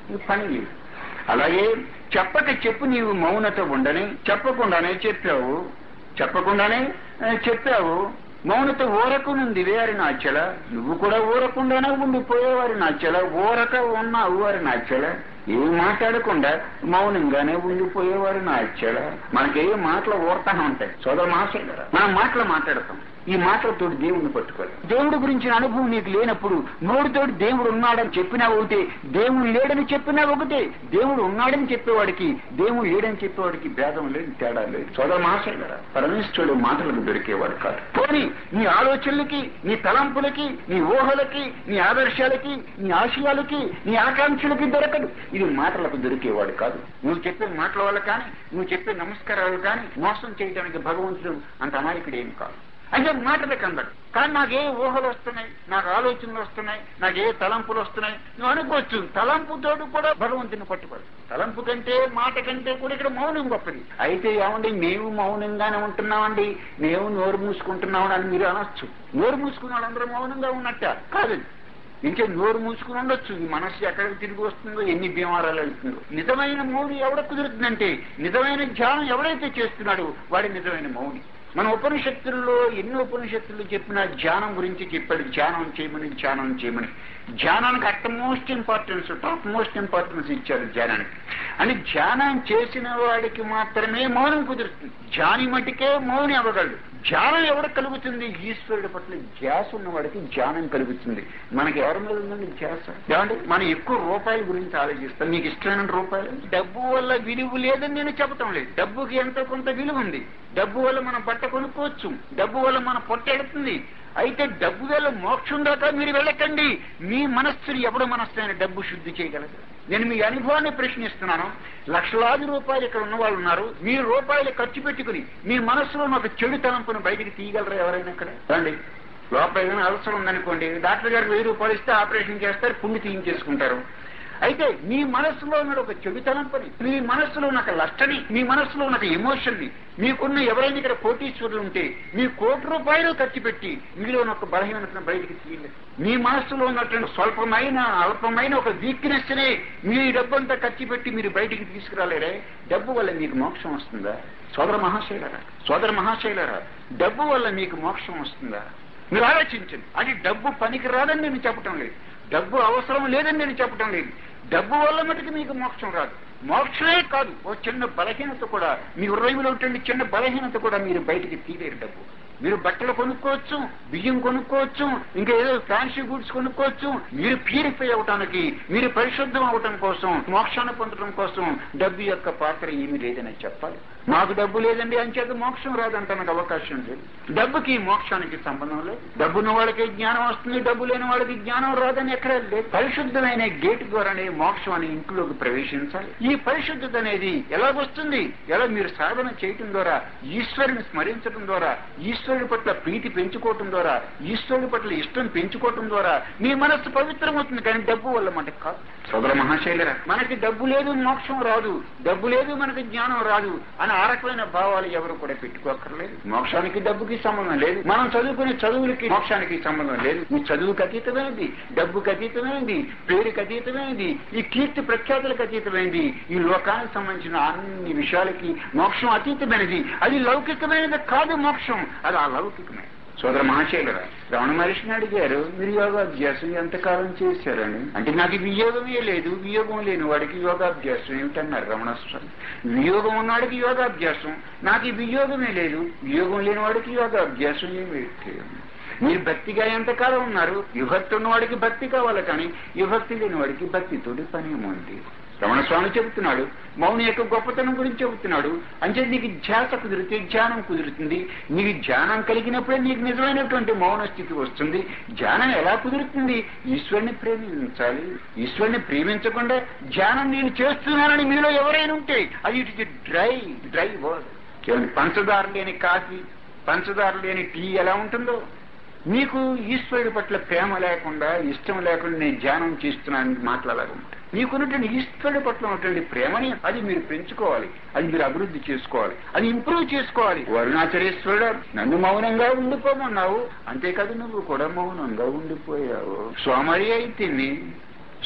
నీకు పని లేదు అలాగే చెప్పక చెప్పు నీవు మౌనత ఉండని చెప్పకుండానే చెప్పావు చెప్పకుండానే ఆ, చెప్పావు మౌనత ఊరకునుంది వేరి నాచల నువ్వు కూడా ఊరకుండానే ఉండిపోయేవారి నాచల ఊరక ఉన్నావు వారి నాచల ఏం మాట్లాడకుండా మౌనంగానే ఉండిపోయేవారు నాచల మనకి ఏ మాటలు ఊరతానే ఉంటాయి సోదర మాసం మనం మాటలు మాట్లాడతాం ఈ మాటలతో దేవుడిని పట్టుకోవాలి దేవుడి గురించిన అనుభవం నీకు లేనప్పుడు నోటితోటి దేవుడు ఉన్నాడని చెప్పినా ఒకటే దేవుడు లేడని చెప్పినా ఒకటే దేవుడు ఉన్నాడని చెప్పేవాడికి దేవుడు లేడని చెప్పేవాడికి భేదం లేదు తేడా లేదు సోదర మాసం పరమేశ్వరుడు మాటలకు దొరికేవాడు కాదు పోనీ నీ ఆలోచనలకి నీ తలంపులకి నీ ఊహలకి నీ ఆదర్శాలకి నీ ఆశయాలకి నీ ఆకాంక్షలకి దొరకదు ఇది మాటలకు దొరికేవాడు కాదు నువ్వు చెప్పే మాటల వల్ల కానీ నువ్వు చెప్పే నమస్కారాలు కానీ మోసం చేయడానికి భగవంతుడు అంత అమాయకుడు ఏం కాదు అంటే మాటలకు అందడు కానీ నాకే ఊహలు వస్తున్నాయి నాకు ఆలోచనలు వస్తున్నాయి నాకు ఏ తలంపులు వస్తున్నాయి నువ్వు అనుకోవచ్చు తలంపుతోడు కూడా భగవంతుని పట్టుకోడు తలంపు కంటే మాట కంటే కూడా ఇక్కడ మౌనం గొప్పది అయితే ఏమండి మేము మౌనంగానే ఉంటున్నామండి మేము నోరు మూసుకుంటున్నామని అని మీరు అనొచ్చు నోరు మూసుకున్న వాళ్ళందరూ మౌనంగా ఉన్నట్ట కాదు ఇంకే నోరు మూసుకుని ఉండొచ్చు ఈ మనస్సు ఎక్కడికి తిరిగి వస్తుందో ఎన్ని బీమారాలు వెళ్తుందో నిజమైన మౌని ఎవడ కుదురుతుందంటే నిజమైన ధ్యానం ఎవడైతే చేస్తున్నాడో వాడి నిజమైన మౌని మన ఉపనిషత్తుల్లో ఎన్ని ఉపనిషత్తులు చెప్పిన ధ్యానం గురించి చెప్పాడు ధ్యానం చేయమని ధ్యానం చేయమని ధ్యానానికి at most importance top most importance ఇచ్చాడు ధ్యానానికి అని ధ్యానం చేసిన వాడికి మాత్రమే మౌనం కుదురుతుంది ధ్యాని మటుకే మౌని అవ్వగలడు ధ్యానం ఎవరికి కలుగుతుంది ఈశ్వరుడి పట్ల ధ్యాస ఉన్నవాడికి ధ్యానం కలుగుతుంది మనకి ఎవరి మీద ఉందండి ధ్యాస ఏమంటే మనం ఎక్కువ రూపాయల గురించి ఆలోచిస్తాం మీకు ఇష్టమైన రూపాయలు డబ్బు వల్ల విలువ లేదని నేను చెప్పటం లేదు డబ్బుకి ఎంతో కొంత విలువ ఉంది డబ్బు వల్ల మనం బట్ట కొనుక్కోవచ్చు డబ్బు వల్ల మన పొట్ట ఎడుతుంది అయితే డబ్బు వల్ల మోక్షం దాకా మీరు వెళ్ళకండి మీ మనస్సుని ఎవడు మనస్సు అయిన డబ్బు శుద్ధి చేయగలదు నేను మీ అనుభవాన్ని ప్రశ్నిస్తున్నాను లక్షలాది రూపాయలు ఇక్కడ ఉన్న వాళ్ళు ఉన్నారు మీ రూపాయలు ఖర్చు పెట్టుకుని మీ మనస్సులో ఒక చెడు తలంపును బయటికి తీయగలరా ఎవరైనా ఇక్కడ రండి లోపల ఏదైనా అవసరం ఉందనుకోండి డాక్టర్ గారికి వెయ్యి రూపాయలు ఇస్తే ఆపరేషన్ చేస్తారు పుండి తీయించేసుకుంటారు అయితే మీ మనస్సులో ఉన్న ఒక చెడు తలంపని మీ మనస్సులో ఉన్న ఒక లష్టని మీ మనస్సులో ఉన్న ఒక ఎమోషన్ ని మీకున్న ఎవరైనా ఇక్కడ కోటీశ్వరులు ఉంటే మీ కోటి రూపాయలు ఖర్చు పెట్టి మీలో ఉన్న ఒక బలహీనతను బయటికి తీయలేదు మీ మనస్సులో ఉన్నటువంటి స్వల్పమైన అల్పమైన ఒక వీక్నెస్ నే మీ డబ్బంతా ఖర్చు పెట్టి మీరు బయటికి తీసుకురాలేరే డబ్బు వల్ల మీకు మోక్షం వస్తుందా సోదర మహాశైలరా సోదర మహాశైలరా డబ్బు వల్ల మీకు మోక్షం వస్తుందా మీరు ఆలోచించండి అది డబ్బు పనికి రాదని నేను చెప్పటం లేదు డబ్బు అవసరం లేదని నేను చెప్పటం లేదు డబ్బు వల్ల మటుకు మీకు మోక్షం రాదు మోక్షమే కాదు ఓ చిన్న బలహీనత కూడా మీ హృదయంలో ఉంటుంది చిన్న బలహీనత కూడా మీరు బయటికి తీలేరు డబ్బు మీరు బట్టలు కొనుక్కోవచ్చు బియ్యం కొనుక్కోవచ్చు ఇంకా ఏదో ఫ్యాన్సీ గుడ్స్ కొనుక్కోవచ్చు మీరు ప్యూరిఫై అవటానికి మీరు పరిశుద్ధం అవటం కోసం మోక్షాన్ని పొందడం కోసం డబ్బు యొక్క పాత్ర ఏమీ లేదని చెప్పాలి మాకు డబ్బు లేదండి అంచేత మోక్షం రాదంటానికి అవకాశం లేదు డబ్బుకి మోక్షానికి సంబంధం లేదు డబ్బున్న వాళ్ళకి జ్ఞానం వస్తుంది డబ్బు లేని వాళ్ళకి జ్ఞానం రాదని ఎక్కడ లేదు పరిశుద్ధమైన గేట్ ద్వారానే మోక్షం అనే ఇంట్లోకి ప్రవేశించాలి ఈ పరిశుద్ధత అనేది ఎలాగొస్తుంది ఎలా మీరు సాధన చేయటం ద్వారా ఈశ్వరుని స్మరించడం ద్వారా ఈశ్వరుడి పట్ల ప్రీతి పెంచుకోవటం ద్వారా ఈశ్వరుడి పట్ల ఇష్టం పెంచుకోవటం ద్వారా మీ మనస్సు పవిత్రమవుతుంది కానీ డబ్బు వల్ల మనకు కాదు సోదర మహాశైలరా మనకి డబ్బు లేదు మోక్షం రాదు డబ్బు లేదు మనకి జ్ఞానం రాదు అని ఆ రకమైన భావాలు ఎవరు కూడా పెట్టుకోక్కర్లేదు మోక్షానికి డబ్బుకి సంబంధం లేదు మనం చదువుకునే చదువులకి మోక్షానికి సంబంధం లేదు ఈ చదువుకి అతీతమైనది డబ్బుకి అతీతమైనది పేరుకి అతీతమైనది ఈ కీర్తి ప్రఖ్యాతులకు అతీతమైనది ఈ లోకానికి సంబంధించిన అన్ని విషయాలకి మోక్షం అతీతమైనది అది లౌకికమైనది కాదు మోక్షం అది అలౌకికమైనది సోదర మహాశైలరా రమణ మహర్షిని అడిగారు మీరు యోగాభ్యాసం ఎంతకాలం చేశారని అంటే నాకు వియోగమే లేదు వియోగం లేని వాడికి యోగాభ్యాసం ఏమిటన్నారు రమణ స్వామి వియోగం ఉన్నవాడికి యోగాభ్యాసం నాకు ఈ వియోగమే లేదు వియోగం లేని వాడికి యోగాభ్యాసం ఏమిటి మీరు భక్తిగా ఎంతకాలం ఉన్నారు విభక్తి ఉన్నవాడికి భక్తి కావాలి కానీ విభక్తి లేని వాడికి భక్తితోటి పని ఏముంది రమణ స్వామి చెబుతున్నాడు మౌని యొక్క గొప్పతనం గురించి చెబుతున్నాడు అంటే నీకు ధ్యాస కుదిరితే ధ్యానం కుదురుతుంది నీకు ధ్యానం కలిగినప్పుడే నీకు నిజమైనటువంటి మౌన స్థితి వస్తుంది ధ్యానం ఎలా కుదురుతుంది ఈశ్వరుని ప్రేమించాలి ఈశ్వరుని ప్రేమించకుండా ధ్యానం నేను చేస్తున్నానని మీలో ఎవరైనా ఉంటే అది it is dry dry word పంచదార లేని కాఫీ పంచదార లేని టీ ఎలా ఉంటుందో మీకు ఈశ్వరుడి పట్ల ప్రేమ లేకుండా ఇష్టం లేకుండా నేను ధ్యానం చేస్తున్నానని మాట్లాడాలి మీకున్నటువంటి ఈశ్వరుడి పట్ల ఉన్నటువంటి ప్రేమని అది మీరు పెంచుకోవాలి అది మీరు అభివృద్ధి చేసుకోవాలి అది ఇంప్రూవ్ చేసుకోవాలి వరుణాచలేశ్వరుడు నన్ను మౌనంగా ఉండిపోమన్నావు అంతేకాదు నువ్వు కూడా మౌనంగా ఉండిపోయావు సోమరి అయితే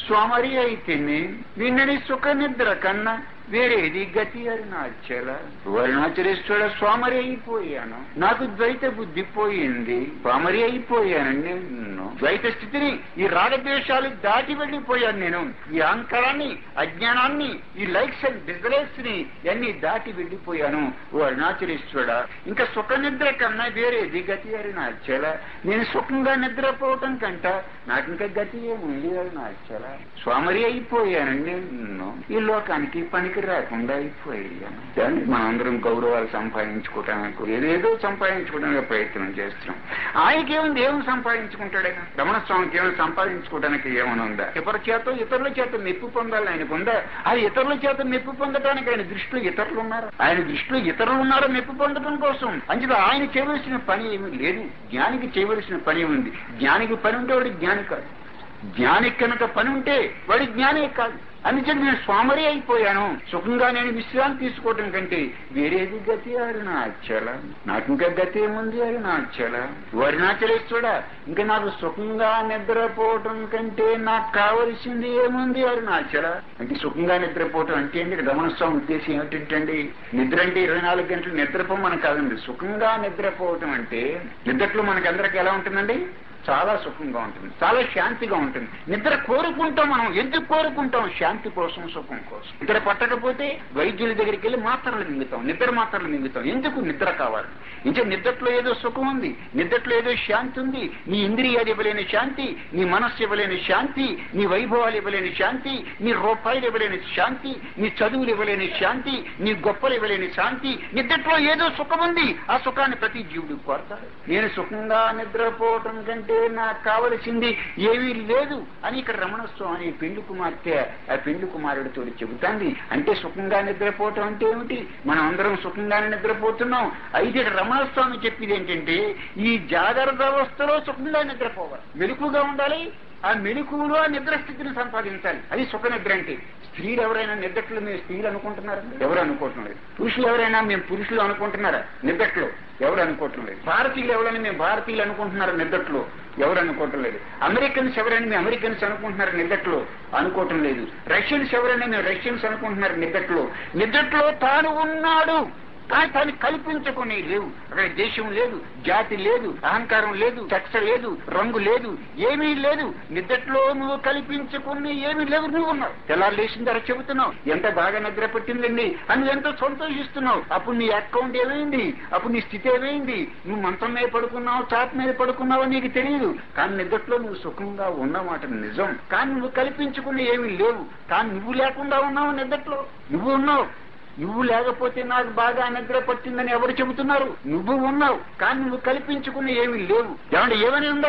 సోమరి అయితేనే నిన్నని సుఖ నిద్ర కన్నా వేరేది గతి అరుణాచల అరుణాచలేశ్వర స్వామరి అయిపోయాను నాకు ద్వైత బుద్ధి పోయింది స్వామరి అయిపోయానండి నేను ద్వైత స్థితిని ఈ రాగద్వేషాలు దాటి వెళ్ళిపోయాను నేను ఈ అహంకారాన్ని అజ్ఞానాన్ని ఈ లైక్స్ అండ్ డిజలైక్స్ ని అన్ని దాటి వెళ్ళిపోయాను ఓ అరుణాచలేశ్వర ఇంకా సుఖ నిద్ర కన్నా వేరేది గతి అరుణాచల నేను సుఖంగా నిద్రపోవటం కంట నాకు ఇంకా గతి ఏముంది అరుణాచల స్వామరి అయిపోయానండి నేను ఈ లోకానికి పనికి రాకుండా అయిపోయాను దాన్ని మనందరం గౌరవాలు సంపాదించుకోవటానికి ఏదేదో సంపాదించుకోవడానికి ప్రయత్నం చేస్తున్నాం ఆయనకేముంది ఏం సంపాదించుకుంటాడైనా రమణ స్వామికి ఏమైనా సంపాదించుకోవడానికి ఏమైనా ఉందా ఎవరి చేత ఇతరుల చేత మెప్పు పొందాలి ఆయనకు ఉందా ఆ ఇతరుల చేత మెప్పు పొందడానికి ఆయన దృష్టిలో ఇతరులు ఉన్నారు ఆయన దృష్టిలో ఇతరులు ఉన్నారో మెప్పు పొందడం కోసం అంచేత ఆయన చేయవలసిన పని ఏమీ లేదు జ్ఞానికి చేయవలసిన పని ఉంది జ్ఞానికి పని ఉంటే వాడి జ్ఞాని కాదు జ్ఞానికి కనుక పని ఉంటే వాడి జ్ఞానే కాదు అందుచేత నేను స్వామరి అయిపోయాను సుఖంగా నేను విశ్రాంతి తీసుకోవటం కంటే వేరేది గతి అరుణాచల నాకు ఇంకా గతి ఏముంది అరుణాచల అరుణాచలేశ్వరా ఇంకా నాకు సుఖంగా నిద్రపోవటం కంటే నాకు కావలసింది ఏముంది అరుణాచల అంటే సుఖంగా నిద్రపోవటం అంటే ఏంటి గమనిస్తాం ఉద్దేశం ఏమిటండి నిద్ర అంటే ఇరవై నాలుగు గంటలు నిద్రపోమని కాదండి సుఖంగా నిద్రపోవటం అంటే నిద్రలో మనకి అందరికి ఎలా ఉంటుందండి చాలా సుఖంగా ఉంటుంది చాలా శాంతిగా ఉంటుంది నిద్ర కోరుకుంటాం మనం ఎందుకు కోరుకుంటాం శాంతి కోసం సుఖం కోసం నిద్ర పట్టకపోతే వైద్యుల దగ్గరికి వెళ్ళి మాత్రలు మింగుతాం నిద్ర మాత్రలు మింగుతాం ఎందుకు నిద్ర కావాలి ఇంకా నిద్రలో ఏదో సుఖం ఉంది నిద్రలో ఏదో శాంతి ఉంది నీ ఇంద్రియాలు ఇవ్వలేని శాంతి నీ మనస్సు ఇవ్వలేని శాంతి నీ వైభవాలు ఇవ్వలేని శాంతి నీ రూపాయలు ఇవ్వలేని శాంతి నీ చదువులు ఇవ్వలేని శాంతి నీ గొప్పలు ఇవ్వలేని శాంతి నిద్రలో ఏదో సుఖం ఉంది ఆ సుఖాన్ని ప్రతి జీవుడు కోరతాడు నేను సుఖంగా నిద్రపోవటం కంటే నాకు కావలసింది ఏమీ లేదు అని ఇక్కడ రమణ స్వామి పెండు కుమార్తె ఆ పెండు కుమారుడితో చెబుతాంది అంటే సుఖంగా నిద్రపోవటం అంటే ఏమిటి మనం అందరం సుఖంగానే నిద్రపోతున్నాం అయితే ఇక్కడ రమణ స్వామి చెప్పేది ఏంటంటే ఈ జాగ్రత్త అవస్థలో సుఖంగా నిద్రపోవాలి మెలకుగా ఉండాలి ఆ మెలకువలో ఆ నిద్ర స్థితిని సంపాదించాలి అది సుఖ నిద్ర అంటే స్త్రీలు ఎవరైనా నిద్రట్లు మేము స్త్రీలు అనుకుంటున్నారా ఎవరు అనుకోవటం లేదు పురుషులు ఎవరైనా మేము పురుషులు అనుకుంటున్నారా నిద్రట్లో ఎవరు అనుకోవటం లేదు భారతీయులు ఎవరైనా మేము భారతీయులు అనుకుంటున్నారా నిద్రట్లో ఎవరు అనుకోవటం లేదు అమెరికన్స్ ఎవరైనా మేము అమెరికన్స్ అనుకుంటున్నారు నిద్రట్లో అనుకోవటం లేదు రష్యన్స్ ఎవరైనా మేము రష్యన్స్ అనుకుంటున్నారు నిద్రట్లో నిద్రట్లో తాను ఉన్నాడు కానీ తాను కల్పించుకుని లేవు అక్కడ దేశం లేదు జాతి లేదు అహంకారం లేదు చక్ష లేదు రంగు లేదు ఏమీ లేదు నిద్రలో నువ్వు కల్పించుకుని ఏమీ లేవు నువ్వు ఉన్నావు తెల్లారు లేచిన తర్వాత చెబుతున్నావు ఎంత బాగా నిద్ర పట్టిందండి అని ఎంతో సంతోషిస్తున్నావు అప్పుడు నీ అకౌంట్ ఏమైంది అప్పుడు నీ స్థితి ఏమైంది నువ్వు మంచం మీద పడుకున్నావు చాట్ మీద పడుకున్నావు నీకు తెలియదు కానీ నిద్రలో నువ్వు సుఖంగా ఉన్నమాట నిజం కానీ నువ్వు కల్పించుకుని ఏమీ లేవు కానీ నువ్వు లేకుండా ఉన్నావు నిద్రలో నువ్వు ఉన్నావు నువ్వు లేకపోతే నాకు బాగా నిద్ర పట్టిందని ఎవరు చెబుతున్నారు నువ్వు ఉన్నావు కానీ నువ్వు కల్పించుకుని ఏమీ లేవు ఏమంటే ఏమని ఉందా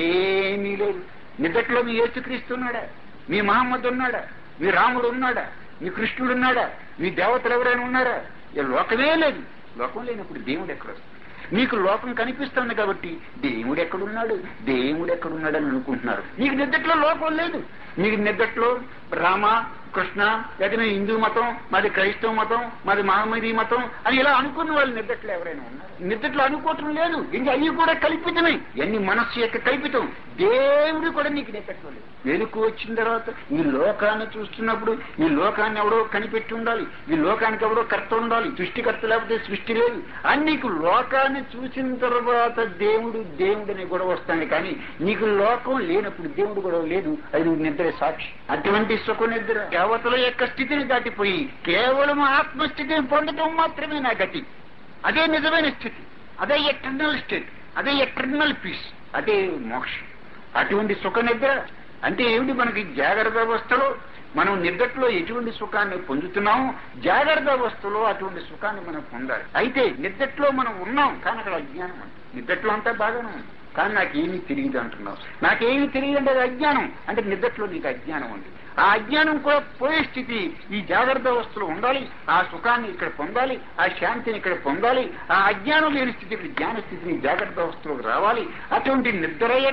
ఏమీ లేదు నిద్రలో మీ యేసుక్రీస్తున్నాడా మీ మహమ్మద్ ఉన్నాడా మీ రాముడు ఉన్నాడా మీ కృష్ణుడు ఉన్నాడా మీ దేవతలు ఎవరైనా ఉన్నారా ఈ లోకమే లేదు లోకం లేనప్పుడు దేవుడు ఎక్కడ వస్తాడు? నీకు లోకం కనిపిస్తుంది కాబట్టి దేవుడు ఎక్కడున్నాడు దేవుడు ఎక్కడున్నాడు అని అనుకుంటున్నారు నీకు నిద్రలో లోకం లేదు నీకు నిద్రలో రామ కృష్ణ లేకపోతే హిందూ మతం మాది క్రైస్తవ మతం మాది మహమ్మదీ మతం అని ఇలా అనుకున్న వాళ్ళు నిద్రట్లో ఎవరైనా ఉన్నారు నిద్రట్లో అనుకోవటం లేదు ఇంకా అవి కూడా కల్పితమే ఎన్ని మనస్సు యొక్క కల్పితం దేవుడు కూడా నీకు నిద్రట్లో లేదు వెలుగు వచ్చిన తర్వాత ఈ లోకాన్ని చూస్తున్నప్పుడు ఈ లోకాన్ని ఎవడో కనిపెట్టి ఉండాలి ఈ లోకానికి ఎవడో కర్త ఉండాలి సృష్టికర్త లేకపోతే సృష్టి లేదు అని నీకు లోకాన్ని చూసిన తర్వాత దేవుడు దేవుడు అనే గొడవ వస్తాను కానీ నీకు లోకం లేనప్పుడు దేవుడు గొడవ లేదు అది నువ్వు నిద్ర సాక్షి అటువంటి సుఖ నిద్ర దేవతల యొక్క స్థితిని దాటిపోయి కేవలం ఆత్మస్థితిని పొందటం మాత్రమే నా గతి అదే నిజమైన స్థితి అదే ఎటర్నల్ స్టేట్ అదే ఎటర్నల్ పీస్ అదే మోక్షం అటువంటి సుఖ నిద్ర అంటే ఏమిటి మనకి జాగ్రత్త అవస్థలో మనం నిద్రలో ఎటువంటి సుఖాన్ని పొందుతున్నాము జాగ్రత్త అవస్థలో అటువంటి సుఖాన్ని మనం పొందాలి అయితే నిద్రలో మనం ఉన్నాం కానీ అక్కడ అజ్ఞానం ఉంది. నిద్రలో అంతా బాగానే ఉంది కానీ నాకేమీ తెలియదు అంటున్నావు నాకేమీ తెలియదు అంటే అది అజ్ఞానం అంటే నిద్రలో నీకు అజ్ఞానం ఉంది ఆ అజ్ఞానం కూడా పోయే స్థితి ఈ జాగ్రత్త అవస్థలో ఉండాలి ఆ సుఖాన్ని ఇక్కడ పొందాలి ఆ శాంతిని ఇక్కడ పొందాలి ఆ అజ్ఞానం లేని స్థితి ఇక్కడ జ్ఞాన స్థితిని జాగ్రత్త అవస్థలోకి రావాలి అటువంటి నిద్ర యొక్క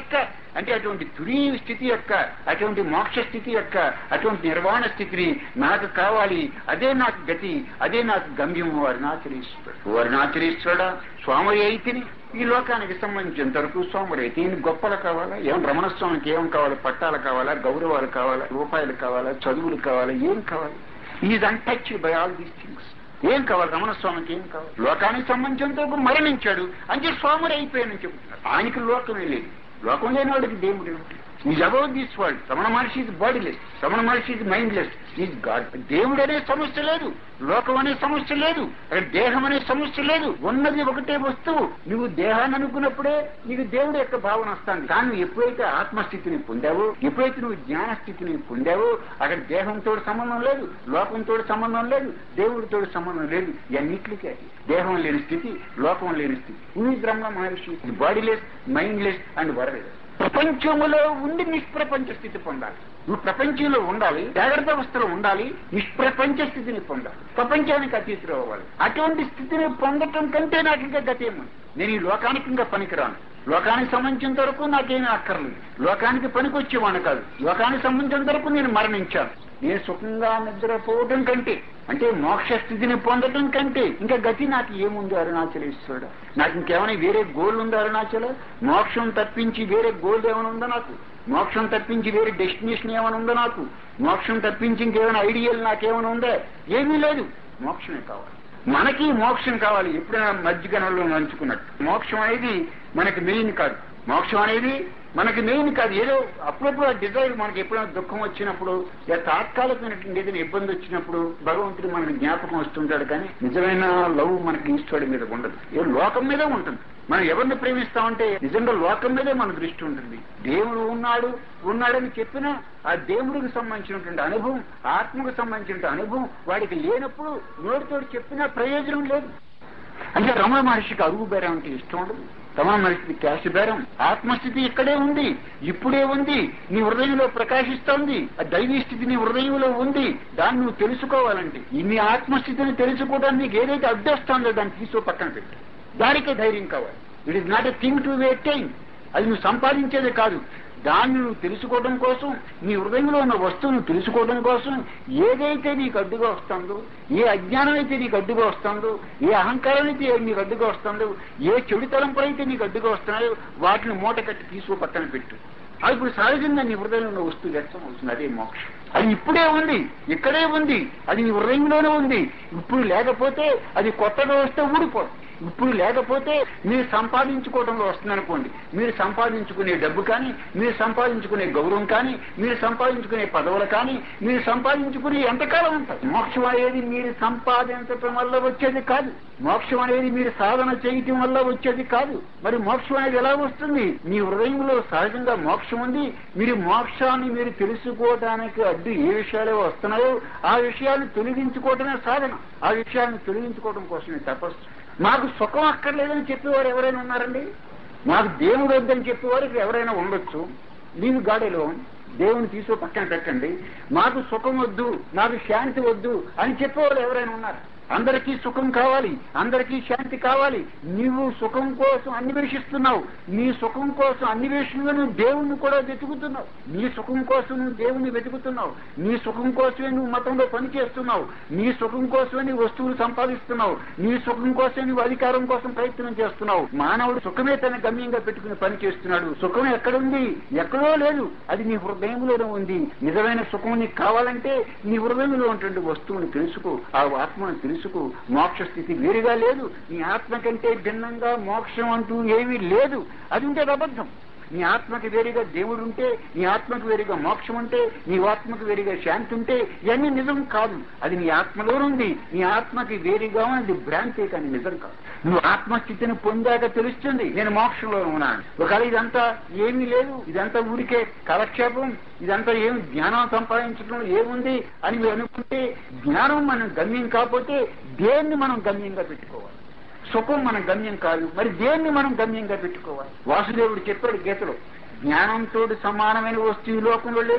అంటే అటువంటి తురీ స్థితి యొక్క అటువంటి మోక్ష స్థితి యొక్క అటువంటి నిర్వాణ స్థితిని నాకు కావాలి అదే నాకు గతి అదే నాకు గమ్యం అరుణాచలేశ్వరుడు అరుణాచలేశ్వరుడా స్వామి అయితిని ఈ లోకానికి సంబంధించినంత వరకు సోమరి అయితే ఈయన గొప్పలు కావాలా ఏం రమణ స్వామికి ఏం కావాలి పట్టాలు కావాలా గౌరవాలు కావాలా రూపాయలు కావాలా చదువులు కావాలా ఏం కావాలి is untouch by all these things ఏం కావాలి రమణ స్వామికి ఏం కావాలి లోకానికి సంబంధించినంత వరకు మరణించాడు అంటే స్వాముడు అయిపోయానని చెబుతున్నారు ఆయనకి లోకమే లేదు లోకం లేని వాడికి దేవుడు ఏమిటి is about this world Ramana Maharshi is bodyless Ramana Maharshi is mindless is God దేవుడు అనే సమస్య లేదు లోకం అనే సమస్య లేదు అక్కడ దేహం అనే సమస్య లేదు ఉన్నది ఒకటే వస్తువు నువ్వు దేహాన్ని అనుకున్నప్పుడే నీకు దేవుడు యొక్క భావన వస్తుంది కానీ నువ్వు ఎప్పుడైతే ఆత్మస్థితిని పొందావో ఎప్పుడైతే నువ్వు జ్ఞాన స్థితిని పొందావో అక్కడ దేహంతో సంబంధం లేదు లోకంతో సంబంధం లేదు దేవుడితో సంబంధం లేదు ఇవన్నిటికీ దేహం లేని స్థితి లోకం లేని స్థితి ఈ Brahma Maharshi bodyless mindless and worldless ప్రపంచంలో ఉండి నిష్ప్రపంచ స్థితి పొందాలి నువ్వు ప్రపంచంలో ఉండాలి జాగ్రత్త అవస్థలో ఉండాలి నిష్ప్రపంచ స్థితిని పొందాలి ప్రపంచానికి అతీతులు అవ్వాలి అటువంటి స్థితిని పొందటం కంటే నాకు ఇంకా గతేముంది నేను ఈ లోకానికి ఇంకా పనికిరాను లోకానికి సంబంధించినంత వరకు నాకేమీ అక్కర్లేదు లోకానికి పనికొచ్చేవాడు కాదు లోకానికి సంబంధించినంత వరకు నేను మరణించాను నేను సుఖంగా నిద్రపోవడం కంటే అంటే మోక్ష స్థితిని పొందడం కంటే ఇంకా గతి నాకు ఏముంది అరుణాచలేశ్వరుడు నాకు ఇంకేమైనా వేరే గోల్ ఉందా అరుణాచల మోక్షం తప్పించి వేరే గోల్ ఏమైనా ఉందా నాకు మోక్షం తప్పించి వేరే డెస్టినేషన్ ఏమైనా ఉందా నాకు మోక్షం తప్పించి ఇంకేమైనా ఐడియల్ నాకేమైనా ఉందా ఏమీ లేదు మోక్షమే కావాలి మనకి మోక్షం కావాలి ఎప్పుడైనా మధ్యగణంలో నంచుకున్నట్టు మోక్షం అనేది మనకి మెయిన్ కాదు మోక్షం అనేది మనకి మెయిన్ కాదు ఏదో అప్పుడప్పుడు ఆ డిజైర్ మనకి ఎప్పుడైనా దుఃఖం వచ్చినప్పుడు లేదా తాత్కాలికమైనటువంటి ఏదైనా ఇబ్బంది వచ్చినప్పుడు భగవంతుడు మనకి జ్ఞాపకం వస్తుంటాడు కానీ నిజమైన లవ్ మనకి ఈశ్వరుడి మీద ఉండదు ఏ లోకం మీదే ఉంటుంది మనం ఎవరిని ప్రేమిస్తామంటే నిజంగా లోకం మీదే మన దృష్టి ఉంటుంది దేవుడు ఉన్నాడు ఉన్నాడని చెప్పినా ఆ దేవుడికి సంబంధించినటువంటి అనుభవం ఆత్మకు సంబంధించిన అనుభవం వాడికి లేనప్పుడు నోటితోటి చెప్పినా ప్రయోజనం లేదు అంటే రమణ మహర్షికి అరుగు బేరం అంటే ఇష్టం ఉండదు రమణ మహర్షికి క్యాష్ బేరం ఆత్మస్థితి ఇక్కడే ఉంది ఇప్పుడే ఉంది నీ హృదయంలో ప్రకాశిస్తోంది ఆ దైవీ స్థితి నీ హృదయంలో ఉంది దాన్ని నువ్వు తెలుసుకోవాలంటే ఇన్ని ఆత్మస్థితిని తెలుసుకోవడానికి నీకు ఏదైతే అడ్డొస్తుందో దాన్ని తీసుకో పక్కన పెట్టి దానికే ధైర్యం కావాలి it is not a thing to wait time అది నువ్వు సంపాదించేదే కాదు దాన్ని నువ్వు తెలుసుకోవడం కోసం నీ హృదయంలో ఉన్న వస్తువును తెలుసుకోవడం కోసం ఏదైతే నీకు అడ్డుగా వస్తుందో ఏ అజ్ఞానం అయితే నీకు అడ్డుగా వస్తుందో ఏ అహంకారం అయితే నీకు అడ్డుగా వస్తుందో ఏ చెడు తలంపులు అయితే నీకు అడ్డుగా వస్తున్నాయో వాటిని మూట కట్టి తీసుకో పక్కన పెట్టు అది ఇప్పుడు సహజంగా నీ హృదయంలో ఉన్న వస్తువు వ్యక్తం అవుతుంది అదే మోక్షం అది ఇప్పుడే ఉంది ఇక్కడే ఉంది అది నీ హృదయంలోనే ఉంది ఇప్పుడు లేకపోతే అది కొత్తగా వస్తే ఊడిపోదు ఇప్పుడు లేకపోతే మీరు సంపాదించుకోవడంలో వస్తుందనుకోండి మీరు సంపాదించుకునే డబ్బు కానీ మీరు సంపాదించుకునే గౌరవం కానీ మీరు సంపాదించుకునే పదవులు కానీ మీరు సంపాదించుకునే ఎంతకాలం ఉంటుంది మోక్షం అనేది మీరు సంపాదించటం వల్ల వచ్చేది కాదు మోక్షం అనేది మీరు సాధన చేయటం వల్ల వచ్చేది కాదు మరి మోక్షం అనేది ఎలా వస్తుంది మీ హృదయంలో సహజంగా మోక్షం ఉంది మీరు మోక్షాన్ని మీరు తెలుసుకోవడానికి అడ్డు ఏ విషయాలు వస్తున్నాయో ఆ విషయాన్ని తొలగించుకోవటమే సాధన ఆ విషయాన్ని తొలగించుకోవడం కోసమే తపస్సు మాకు సుఖం అక్కర్లేదని చెప్పేవారు ఎవరైనా ఉన్నారండి మాకు దేవుడు వద్దని చెప్పేవారు ఇక్కడ ఎవరైనా ఉండొచ్చు లీవ్ గాడేలో దేవుని తీసుకో పక్కన పెట్టండి మాకు సుఖం వద్దు నాకు శాంతి వద్దు అని చెప్పేవాళ్ళు ఎవరైనా ఉన్నారు అందరికీ సుఖం కావాలి అందరికీ శాంతి కావాలి నీవు సుఖం కోసం అన్వేషిస్తున్నావు నీ సుఖం కోసం అన్వేషణగా నువ్వు దేవుణ్ణి కూడా వెతుకుతున్నావు నీ సుఖం కోసం నువ్వు దేవుణ్ణి వెతుకుతున్నావు నీ సుఖం కోసమే నువ్వు మతంలో పనిచేస్తున్నావు నీ సుఖం కోసమే నీ వస్తువులు సంపాదిస్తున్నావు నీ సుఖం కోసమే నువ్వు అధికారం కోసం ప్రయత్నం చేస్తున్నావు మానవుడు సుఖమే తన గమ్యంగా పెట్టుకుని పని చేస్తున్నాడు సుఖం ఎక్కడుంది ఎక్కడో లేదు అది నీ హృదయంలోనే ఉంది నిజమైన సుఖం నీకు కావాలంటే నీ హృదయంలో ఉన్నటువంటి వస్తువుని తెలుసుకో ఆ ఆత్మను తెలుసుకో మోక్ష స్థితి వేరుగా లేదు నీ ఆత్మ కంటే భిన్నంగా మోక్షం అంటూ ఏమీ లేదు అది ఉంటే అది అబద్ధం నీ ఆత్మకి వేరుగా దేవుడు ఉంటే నీ ఆత్మకు వేరుగా మోక్షం ఉంటే నీ ఆత్మకు వేరుగా శాంతి ఉంటే ఇవన్నీ నిజం కాదు అది నీ ఆత్మలోనుంది నీ ఆత్మకి వేరుగా ఉన్నది భ్రాంతి కానీ నిజం కాదు నువ్వు ఆత్మస్థితిని పొందాక తెలుస్తుంది నేను మోక్షంలో ఉన్నాను ఒకవేళ ఇదంతా ఏమీ లేదు ఇదంతా ఊరికే కాలక్షేపం ఇదంతా ఏమి జ్ఞానం సంపాదించడం ఏముంది అని మీరు అనుకుంటే జ్ఞానం మనం గమ్యం కాకపోతే దేన్ని మనం గమ్యంగా పెట్టుకోవాలి సుఖం మన గమ్యం కాదు మరి దేన్ని మనం గమ్యంగా పెట్టుకోవాలి వాసుదేవుడు చెప్పాడు గీతలో జ్ఞానంతో సమానమైన వస్తువు ఈ లోకంలో లేదు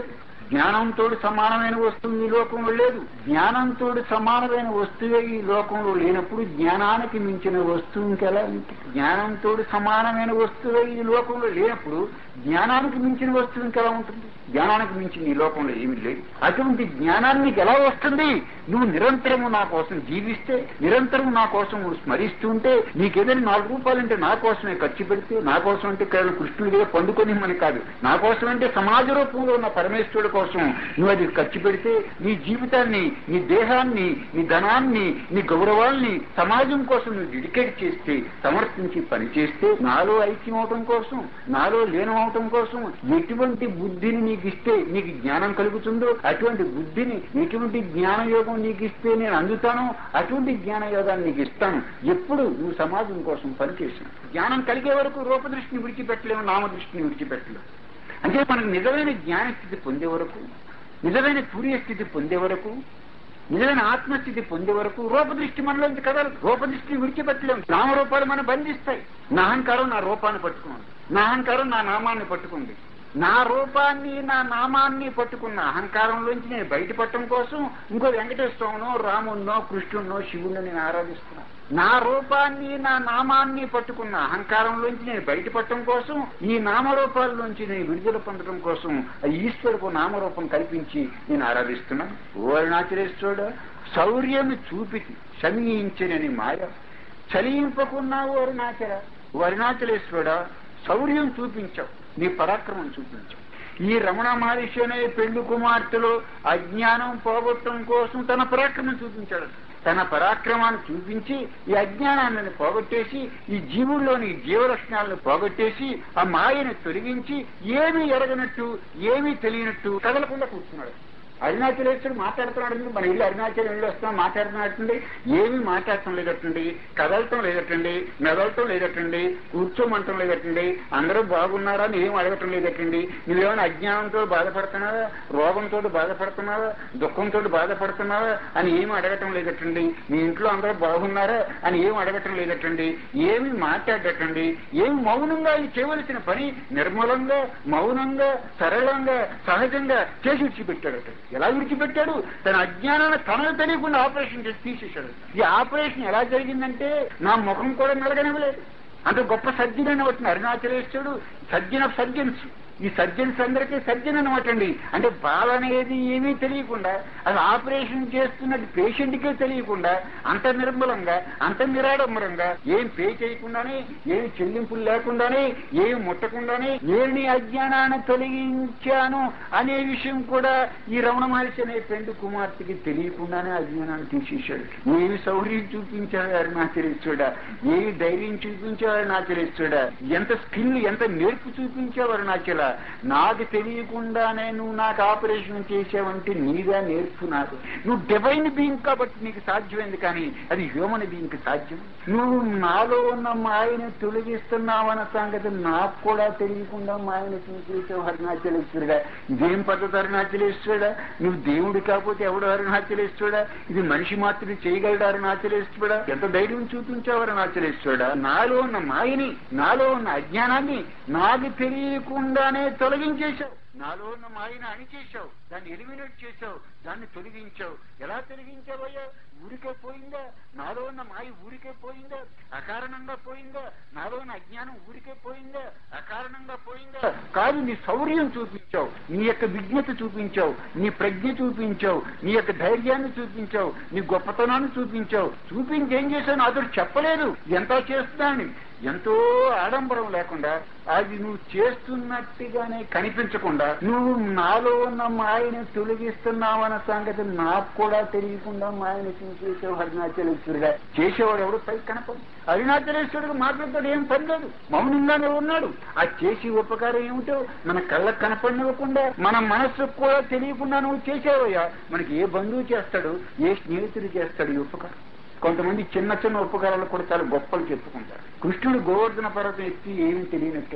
జ్ఞానంతో సమానమైన వస్తువు ఈ లోకంలో లేదు జ్ఞానంతో సమానమైన వస్తువే ఈ లోకంలో లేనప్పుడు జ్ఞానానికి మించిన వస్తువు ఇంకెలా ఉంటుంది జ్ఞానంతో సమానమైన వస్తువే ఈ లోకంలో లేనప్పుడు జ్ఞానానికి మించిన వస్తువు ఇంకెలా ఉంటుంది జ్ఞానానికి మించిన ఈ లోకంలో ఏమీ లేదు అటువంటి జ్ఞానాన్ని నీకు ఎలా వస్తుంది నువ్వు నిరంతరము నా కోసం జీవిస్తే నిరంతరం నా కోసం నువ్వు స్మరిస్తూ ఉంటే నీకేదైనా నాలుగు రూపాయలంటే నా కోసమే ఖర్చు పెడితే నా కోసం అంటే కేవలం కృష్ణుడిగా పండుకొని మన కాదు నా కోసం అంటే సమాజ రూపంలో ఉన్న పరమేశ్వరుడు కోసం నువ్వు అది ఖర్చు పెడితే నీ జీవితాన్ని నీ దేహాన్ని నీ ధనాన్ని నీ గౌరవాల్ని సమాజం కోసం నువ్వు డెడికేట్ చేస్తే సమర్పించి పనిచేస్తే నాలో ఐక్యం అవటం కోసం నాలో లీనం అవటం కోసం ఎటువంటి బుద్ధిని నీకు ఇస్తే నీకు జ్ఞానం కలుగుతుందో అటువంటి బుద్ధిని ఎటువంటి జ్ఞానయోగం నీకు ఇస్తే నేను అందుతానో అటువంటి జ్ఞానయోగాన్ని నీకు ఇస్తాను ఎప్పుడు నువ్వు సమాజం కోసం పనిచేసిన జ్ఞానం కలిగే వరకు రూపదృష్టిని విడిచిపెట్టలేము నామదృష్టిని విడిచిపెట్టలేము అంటే మనకు నిజమైన జ్ఞాన స్థితి పొందే వరకు నిజమైన సూర్య స్థితి పొందే వరకు నిజమైన ఆత్మస్థితి పొందే వరకు రూపదృష్టి మనలోంచి కదలదు రూపదృష్టిని విడిచిపెట్టలేము నామరూపాలు మనం బంధిస్తాయి నా అహంకారం నా రూపాన్ని పట్టుకుంది నా అహంకారం నా నామాన్ని పట్టుకుంది నా రూపాన్ని నా నామాన్ని పట్టుకున్న అహంకారంలోంచి నేను బయటపడటం కోసం ఇంకో వెంకటేశ్వరనో రామున్నో కృష్ణున్నో శివుణ్ణి నేను ఆరాధిస్తున్నాను నా రూపాన్ని నా నామాన్ని పట్టుకున్న అహంకారంలోంచి నేను బయటపడటం కోసం ఈ నామరూపాల్లోంచి నేను విడుదల పొందడం కోసం ఆ ఈశ్వరుకు నామరూపం కల్పించి నేను ఆరాధిస్తున్నాను ఓ అరుణాచలేశ్వరుడు శౌర్యం చూపి శమించనని మాయ చలింపకున్నావు అరుణాచల ఓ అరుణాచలేశ్వరుడా శౌర్యం చూపించావు నీ పరాక్రమం చూపించావు ఈ రమణ మహర్షి అనే పెళ్లి కుమార్తెలో అజ్ఞానం పోగొట్టడం కోసం తన పరాక్రమం చూపించాడు తన పరాక్రమాన్ని చూపించి ఈ అజ్ఞానాన్ని పోగొట్టేసి ఈ జీవుల్లోని జీవలక్షణాలను పోగొట్టేసి ఆ మాయను తొలగించి ఏమీ ఎరగనట్టు ఏమీ తెలియనట్టు కదలకుండా కూర్చున్నాడు అరుణాచలేశ్వరుడు మాట్లాడుతున్నాడు మన ఇల్లు అరుణాచలం ఇల్లు వస్తున్నాం మాట్లాడుతున్నట్టుండి ఏమీ మాట్లాడటం లేదటండి కదలటం లేదటండి మెదలటం లేదటండి కూర్చోమంటం లేదటండి అందరూ బాగున్నారా అని ఏం అడగటం లేదటండి నువ్వేమైనా అజ్ఞానంతో బాధపడుతున్నావా రోగంతో బాధపడుతున్నావా దుఃఖంతో బాధపడుతున్నావా అని ఏమి అడగటం లేదటండి మీ ఇంట్లో అందరూ బాగున్నారా అని ఏం అడగటం లేదటండి ఏమి మాట్లాడటండి ఏమి మౌనంగా ఈ చేయవలసిన పని నిర్మలంగా మౌనంగా సరళంగా సహజంగా చేసి విడిచిపెట్టాడట ఎలా విడిచిపెట్టాడు తన అజ్ఞానాన్ని తనకు తెలియకుండా ఆపరేషన్ చేసి తీసేశాడు ఈ ఆపరేషన్ ఎలా జరిగిందంటే నా ముఖం కూడా నిలగనివ్వలేదు అంత గొప్ప సర్జన్ అని వచ్చిన అరుణాచలేశ్వరుడు సర్జన్ ఆఫ్ సర్జన్స్ ఈ సర్జన్స్ అందరికీ సర్జన్ అనమాట అండి అంటే బాధ అనేది ఏమీ తెలియకుండా అది ఆపరేషన్ చేస్తున్నట్టు పేషెంట్కే తెలియకుండా అంత నిర్మలంగా అంత నిరాడంబరంగా ఏం పే చేయకుండానే ఏమి చెల్లింపులు లేకుండానే ఏమి ముట్టకుండానే నేను నీ అజ్ఞానాన్ని తొలగించాను అనే విషయం కూడా ఈ రమణ మహర్షి అనే పెండు కుమార్తెకి తెలియకుండానే అజ్ఞానాన్ని తీసేశాడు ఏమి సౌర్యం చూపించాడు అరుణాచలేశ్వరుడా ఏమి ధైర్యం చూపించాడు అరుణాచలేశ్వరుడా ఎంత స్కిల్ ఎంత నేర్పు చూపించావు అరుణాచల నాకు తెలియకుండానే నువ్వు నాకు ఆపరేషన్ చేసావంటే నీగా నేర్పు నాకు నువ్వు డివైన్ బీయింగ్ కాబట్టి నీకు సాధ్యమైంది కానీ అది హ్యూమన్ బీయింగ్ సాధ్యం నువ్వు నాలో ఉన్న మాయను తొలగిస్తున్నావన్న సంగతి నాకు కూడా తెలియకుండా మాయను చూసేసావు అరుణాచలేశ్వరుడా ఇదేం పద్ధతి అరుణాచలేశ్వరుడా నువ్వు దేవుడు కాకపోతే ఎవడు అరుణాచలేశ్వరుడా ఇది మనిషి మాత్రం చేయగలడు అరుణాచలేశ్వరుడా ఎంత ధైర్యం చూపించావు అరుణాచలేశ్వరుడా నాలో ఉన్న మాయని నాలో ఉన్న అజ్ఞానాన్ని నాకు తెలియకుండానే తొలగించేశావు నాలో ఉన్న మాయను అణిచేశావు దాన్ని ఎలిమినేట్ చేశావు దాన్ని తొలగించావు ఎలా తొలగించావయ్యా ఊరికే పోయిందా నాలో ఉన్న మాయ ఊరికే పోయిందా అకారణంగా పోయిందా నాలో ఉన్న అజ్ఞానం ఊరికే పోయిందా అకారణంగా పోయిందా కాదు నీ శౌర్యం చూపించావు నీ యొక్క విజ్ఞత చూపించావు నీ ప్రజ్ఞ చూపించావు నీ యొక్క ధైర్యాన్ని చూపించావు నీ గొప్పతనాన్ని చూపించావు చూపించి ఏం చేశావు నాతో చెప్పలేదు ఎంత చేస్తున్నాను ఎంతో ఆడంబరం లేకుండా అది నువ్వు చేస్తున్నట్టుగానే కనిపించకుండా నువ్వు నాలో ఉన్న మాయని తొలగిస్తున్నావన్న సంగతి నాకు కూడా తెలియకుండా మాయని చూసేసావు అరుణాచలేశ్వరుగా చేసేవాడు ఎవడు పై కనపడు అరుణాచలేశ్వరుడు మాట్లాడతాడు ఏం పని లేదు మౌనంగానే ఉన్నాడు ఆ చేసి ఉపకారం ఏమిటో మన కళ్ళకు కనపడినివ్వకుండా మన మనస్సుకు కూడా తెలియకుండా నువ్వు చేసేవయ్యా మనకి ఏ బంధువు చేస్తాడు ఏ స్నేహితుడు చేస్తాడు ఈ ఉపకారం కొంతమంది చిన్న చిన్న ఉపకారాలు కూడా చాలా గొప్పలు చెప్పుకుంటారు కృష్ణుడు గోవర్ధన పర్వతం ఎత్తి ఏమీ తెలియనట్టే ఉంటాడు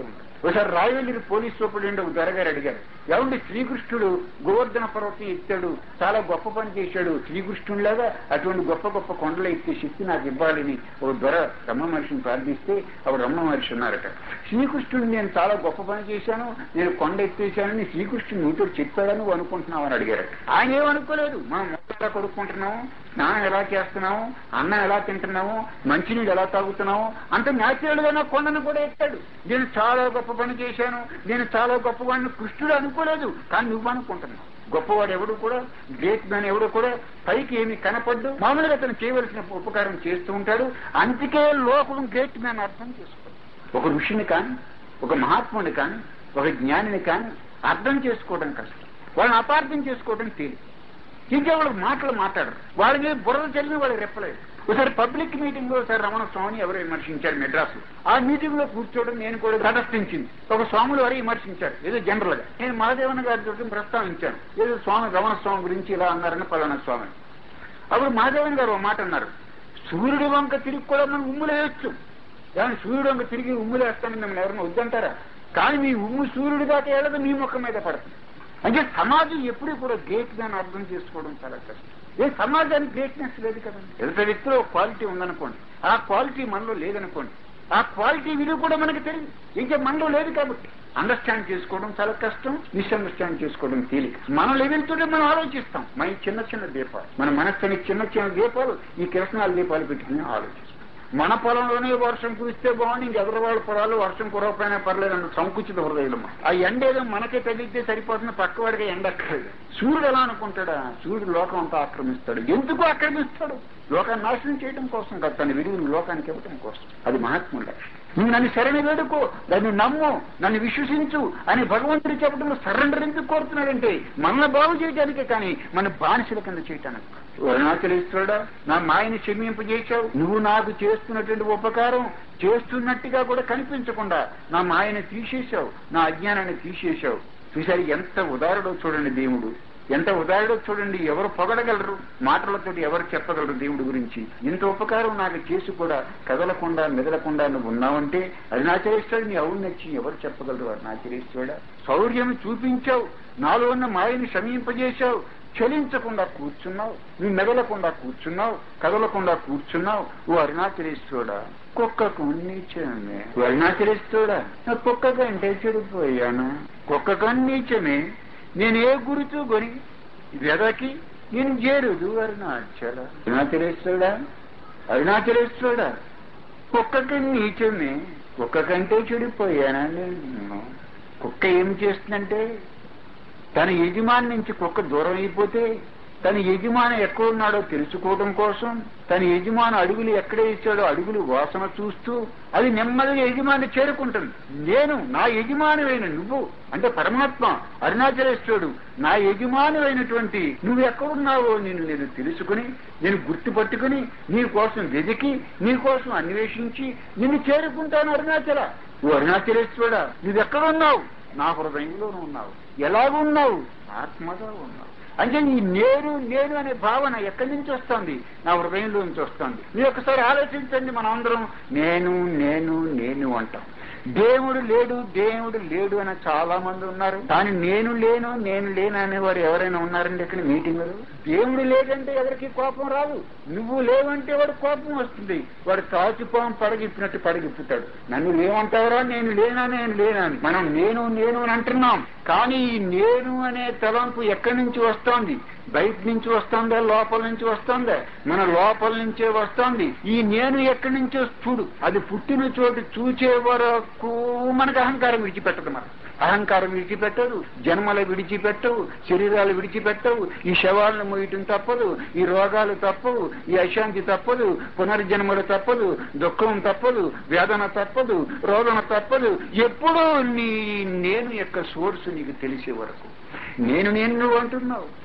ఒకసారి రాయవెల్లి పోలీస్ సూపరింటెండెంట్ ఒక దొరగారు అడిగారు ఏమండి శ్రీకృష్ణుడు గోవర్ధన పర్వతం ఎత్తాడు చాలా గొప్ప పని చేశాడు శ్రీకృష్ణుడిలాగా అటువంటి గొప్ప గొప్ప కొండలు ఎత్తే శక్తి నాకు ఇవ్వాలని ఒక దొర రమ్మ మహర్షిని ప్రార్థిస్తే అప్పుడు రమ్మ మహర్షి ఉన్నారట శ్రీకృష్ణుడు నేను చాలా గొప్ప పని చేశాను నేను కొండ ఎత్తేసానని శ్రీకృష్ణుడు నీతో చెప్పాడని నువ్వు అనుకుంటున్నావు అని అడిగారు ఆయన ఏమనుకోలేదు మనం ఎలా కొడుకుంటున్నాము స్నానం ఎలా చేస్తున్నాము అన్నం ఎలా తింటున్నాము మంచినీళ్ళు ఎలా తాగుతున్నాము అంత న్యాచురల్ గా నా కొండను కూడా ఎత్తాడు నేను చాలా గొప్ప పని చేశాను నేను చాలా గొప్పవాడిని కృష్ణుడు అనుకోలేదు కానీ నువ్వు అనుకుంటున్నావు గొప్పవాడు ఎవడు కూడా గ్రేట్ మ్యాన్ ఎవడు కూడా పైకి ఏమి కనపడ్డు మామూలుగా అతను చేయవలసిన ఉపకారం చేస్తూ ఉంటాడు అందుకే లోకం గ్రేట్ మ్యాన్ అర్థం చేసుకోడు ఒక ఋషిని కానీ ఒక మహాత్ముని కానీ ఒక జ్ఞానిని కానీ అర్థం చేసుకోవడం కష్టం వాళ్ళని అపార్థం చేసుకోవడం తేలి ఇంకా వాళ్ళు మాటలు మాట్లాడరు వాళ్ళ మీద బుర్ర చల్లిన వాళ్ళు రెప్పలేదు ఒకసారి పబ్లిక్ మీటింగ్ లో ఒకసారి రమణ స్వామిని ఎవరో విమర్శించారు మెడ్రాస్ ఆ మీటింగ్ లో కూర్చోవడం నేను కూడా తటస్థించింది ఒక స్వాములు వారు విమర్శించారు ఏదో జనరల్ గా నేను మహాదేవన్ గారి ప్రస్తావించాను ఏదో స్వామి రమణ స్వామి గురించి ఇలా అన్నారని పలానా స్వామి అప్పుడు మహాదేవన్ గారు ఒక మాట అన్నారు సూర్యుడి వంక తిరిగి కూడా మనం ఉమ్ములు వేయొచ్చు కానీ సూర్యుడు వంక తిరిగి ఉమ్ములు వేస్తామని మిమ్మల్ని ఎవరైనా వద్దంటారా కానీ మీ ఉమ్ము సూర్యుడి దాకా వెళ్ళదు మీ ముఖం మీద పడుతుంది అంటే సమాజం ఎప్పుడూ కూడా గ్రేట్ గాని అర్థం చేసుకోవడం చాలా కష్టం ఏ సమాజానికి గ్రేట్నెస్ లేదు కదండి ఎదుట వ్యక్తిలో క్వాలిటీ ఉందనుకోండి ఆ క్వాలిటీ మనలో లేదనుకోండి ఆ క్వాలిటీ విలువ కూడా మనకి తెలియదు ఇంకా మనలో లేదు కాబట్టి అండర్స్టాండ్ చేసుకోవడం చాలా కష్టం మిస్అండర్స్టాండ్ చేసుకోవడం తేలిక మన లెవెల్ తోనే మనం ఆలోచిస్తాం మన చిన్న చిన్న దీపాలు మన మనస్సుని చిన్న చిన్న దీపాలు ఈ కిరసనాల దీపాలు పెట్టుకుని ఆలోచిస్తాం మన పొలంలోనే వర్షం కురిస్తే బాగుంది ఇంకెవరి వాళ్ళ పొలాలు వర్షం కురవకపోయినా పర్లేదు అన్న సంకుచిత హృదయం ఆ ఎండ ఏదో మనకే తగిలితే సరిపోతుంది పక్కవాడికి ఎండ అక్కర్లేదు సూర్యుడు ఎలా అనుకుంటాడా సూర్యుడు లోకం అంతా ఆక్రమిస్తాడు ఎందుకు ఆక్రమిస్తాడు లోకాన్ని నాశనం చేయడం కోసం కాదు తన విలువను లోకానికి ఇవ్వడం కోసం అది మహాత్ముడు లక్ష్యం నువ్వు నన్ను శరణి వేడుకో నన్ను నమ్ము నన్ను విశ్వసించు అని భగవంతుడు చెప్పడంలో సరెండర్ ఎందుకు కోరుతున్నాడంటే మనల్ని బాగు చేయడానికే కానీ మన బానిసల కింద చేయటానికి అరుణాచలేశ్వరుడా నా మాయని క్షమింపజేశావు నువ్వు నాకు చేస్తున్నటువంటి ఉపకారం చేస్తున్నట్టుగా కూడా కనిపించకుండా నా మాయని తీసేశావు నా అజ్ఞానాన్ని తీసేశావు చూసారు ఎంత ఉదారుడో చూడండి దేవుడు ఎంత ఉదారుడో చూడండి ఎవరు పొగడగలరు మాటలతో ఎవరు చెప్పగలరు దేవుడి గురించి ఇంత ఉపకారం నాకు చేసి కూడా కదలకుండా మెదలకుండా నువ్వు ఉన్నావంటే అరుణాచలేశ్వరుడు నీ ఔన్నత్యం ఎవరు చెప్పగలరు అరుణాచలేశ్వరుడా శౌర్యం చూపించావు నాలో ఉన్న మాయని సమీంపజేశావు చలించకుండా కూర్చున్నావు నువ్వు మెదలకుండా కూర్చున్నావు కదలకుండా కూర్చున్నావు ఓ అరుణాచలేశ్వరుడా కుక్కకు నీచమే ఓ అరుణాచలేశ్వరుడా నా కుక్క కంటే చెడిపోయాను కుక్కకు నీచమే నేను ఏ గురుతూ కొని వెదకి నేను చేరుదు అరుణాచల అరుణాచలేశ్వరుడా అరుణాచలేశ్వరుడా కుక్కకి నీచమే కుక్క కంటే చెడిపోయానా నేను కుక్క ఏం చేస్తుందంటే తన యజమాని నుంచి కుక్క దూరం అయిపోతే తన యజమాని ఎక్కడున్నాడో తెలుసుకోవడం కోసం తన యజమాని అడుగులు ఎక్కడ ఇచ్చాడో అడుగులు వాసన చూస్తూ అది నెమ్మదిగా యజమాని చేరుకుంటుంది నేను నా యజమానివైన నువ్వు అంటే పరమాత్మ అరుణాచలేశ్వరుడు నా యజమానివైనటువంటి నువ్వు ఎక్కడున్నావో నేను నేను తెలుసుకుని నేను గుర్తుపట్టుకుని నీ కోసం వెతికి నీ కోసం అన్వేషించి నిన్ను చేరుకుంటాను అరుణాచల ఓ అరుణాచలేశ్వరుడా నువ్వెక్కడున్నావు నా హృదయంలోనూ ఉన్నావు ఎలాగున్నావు ఆత్మగా ఉన్నావు అంటే ఈ నేను నేను అనే భావన ఎక్కడి నుంచి వస్తుంది నా హృదయంలో నుంచి వస్తుంది మీరు ఒకసారి ఆలోచించండి మనం అందరం నేను నేను నేను అంటాం దేవుడు లేడు దేవుడు లేడు అని చాలా మంది ఉన్నారు కానీ నేను లేను నేను లేను అనేవారు ఎవరైనా ఉన్నారండి ఇక్కడ మీటింగ్ దేవుడు లేదంటే ఎవరికి కోపం రాదు నువ్వు లేవంటే వాడు కోపం వస్తుంది వాడు తాచిపోం పడగిప్పినట్టు పడగిప్పుతాడు నన్ను లేవంటావరా నేను లేనా నేను లేనా అని మనం నేను నేను అని అంటున్నాం కానీ ఈ నేను అనే తలంపు ఎక్కడి నుంచి వస్తోంది బయట నుంచి వస్తుందా లోపల నుంచి వస్తుందా మన లోపల నుంచే వస్తోంది ఈ నేను ఎక్కడి నుంచో చూడు అది పుట్టిన చోటు చూచే వరకు మనకు అహంకారం విడిచిపెట్టదు మనం అహంకారం విడిచిపెట్టదు జన్మలు విడిచిపెట్టవు శరీరాలు విడిచిపెట్టవు ఈ శవాలను మోయటం తప్పదు ఈ రోగాలు తప్పవు ఈ అశాంతి తప్పదు పునర్జన్మలు తప్పదు దుఃఖం తప్పదు వేదన తప్పదు రోదన తప్పదు ఎప్పుడూ నీ నేను యొక్క సోర్స్ నీకు తెలిసే వరకు నేను నేను నువ్వు అంటున్నావు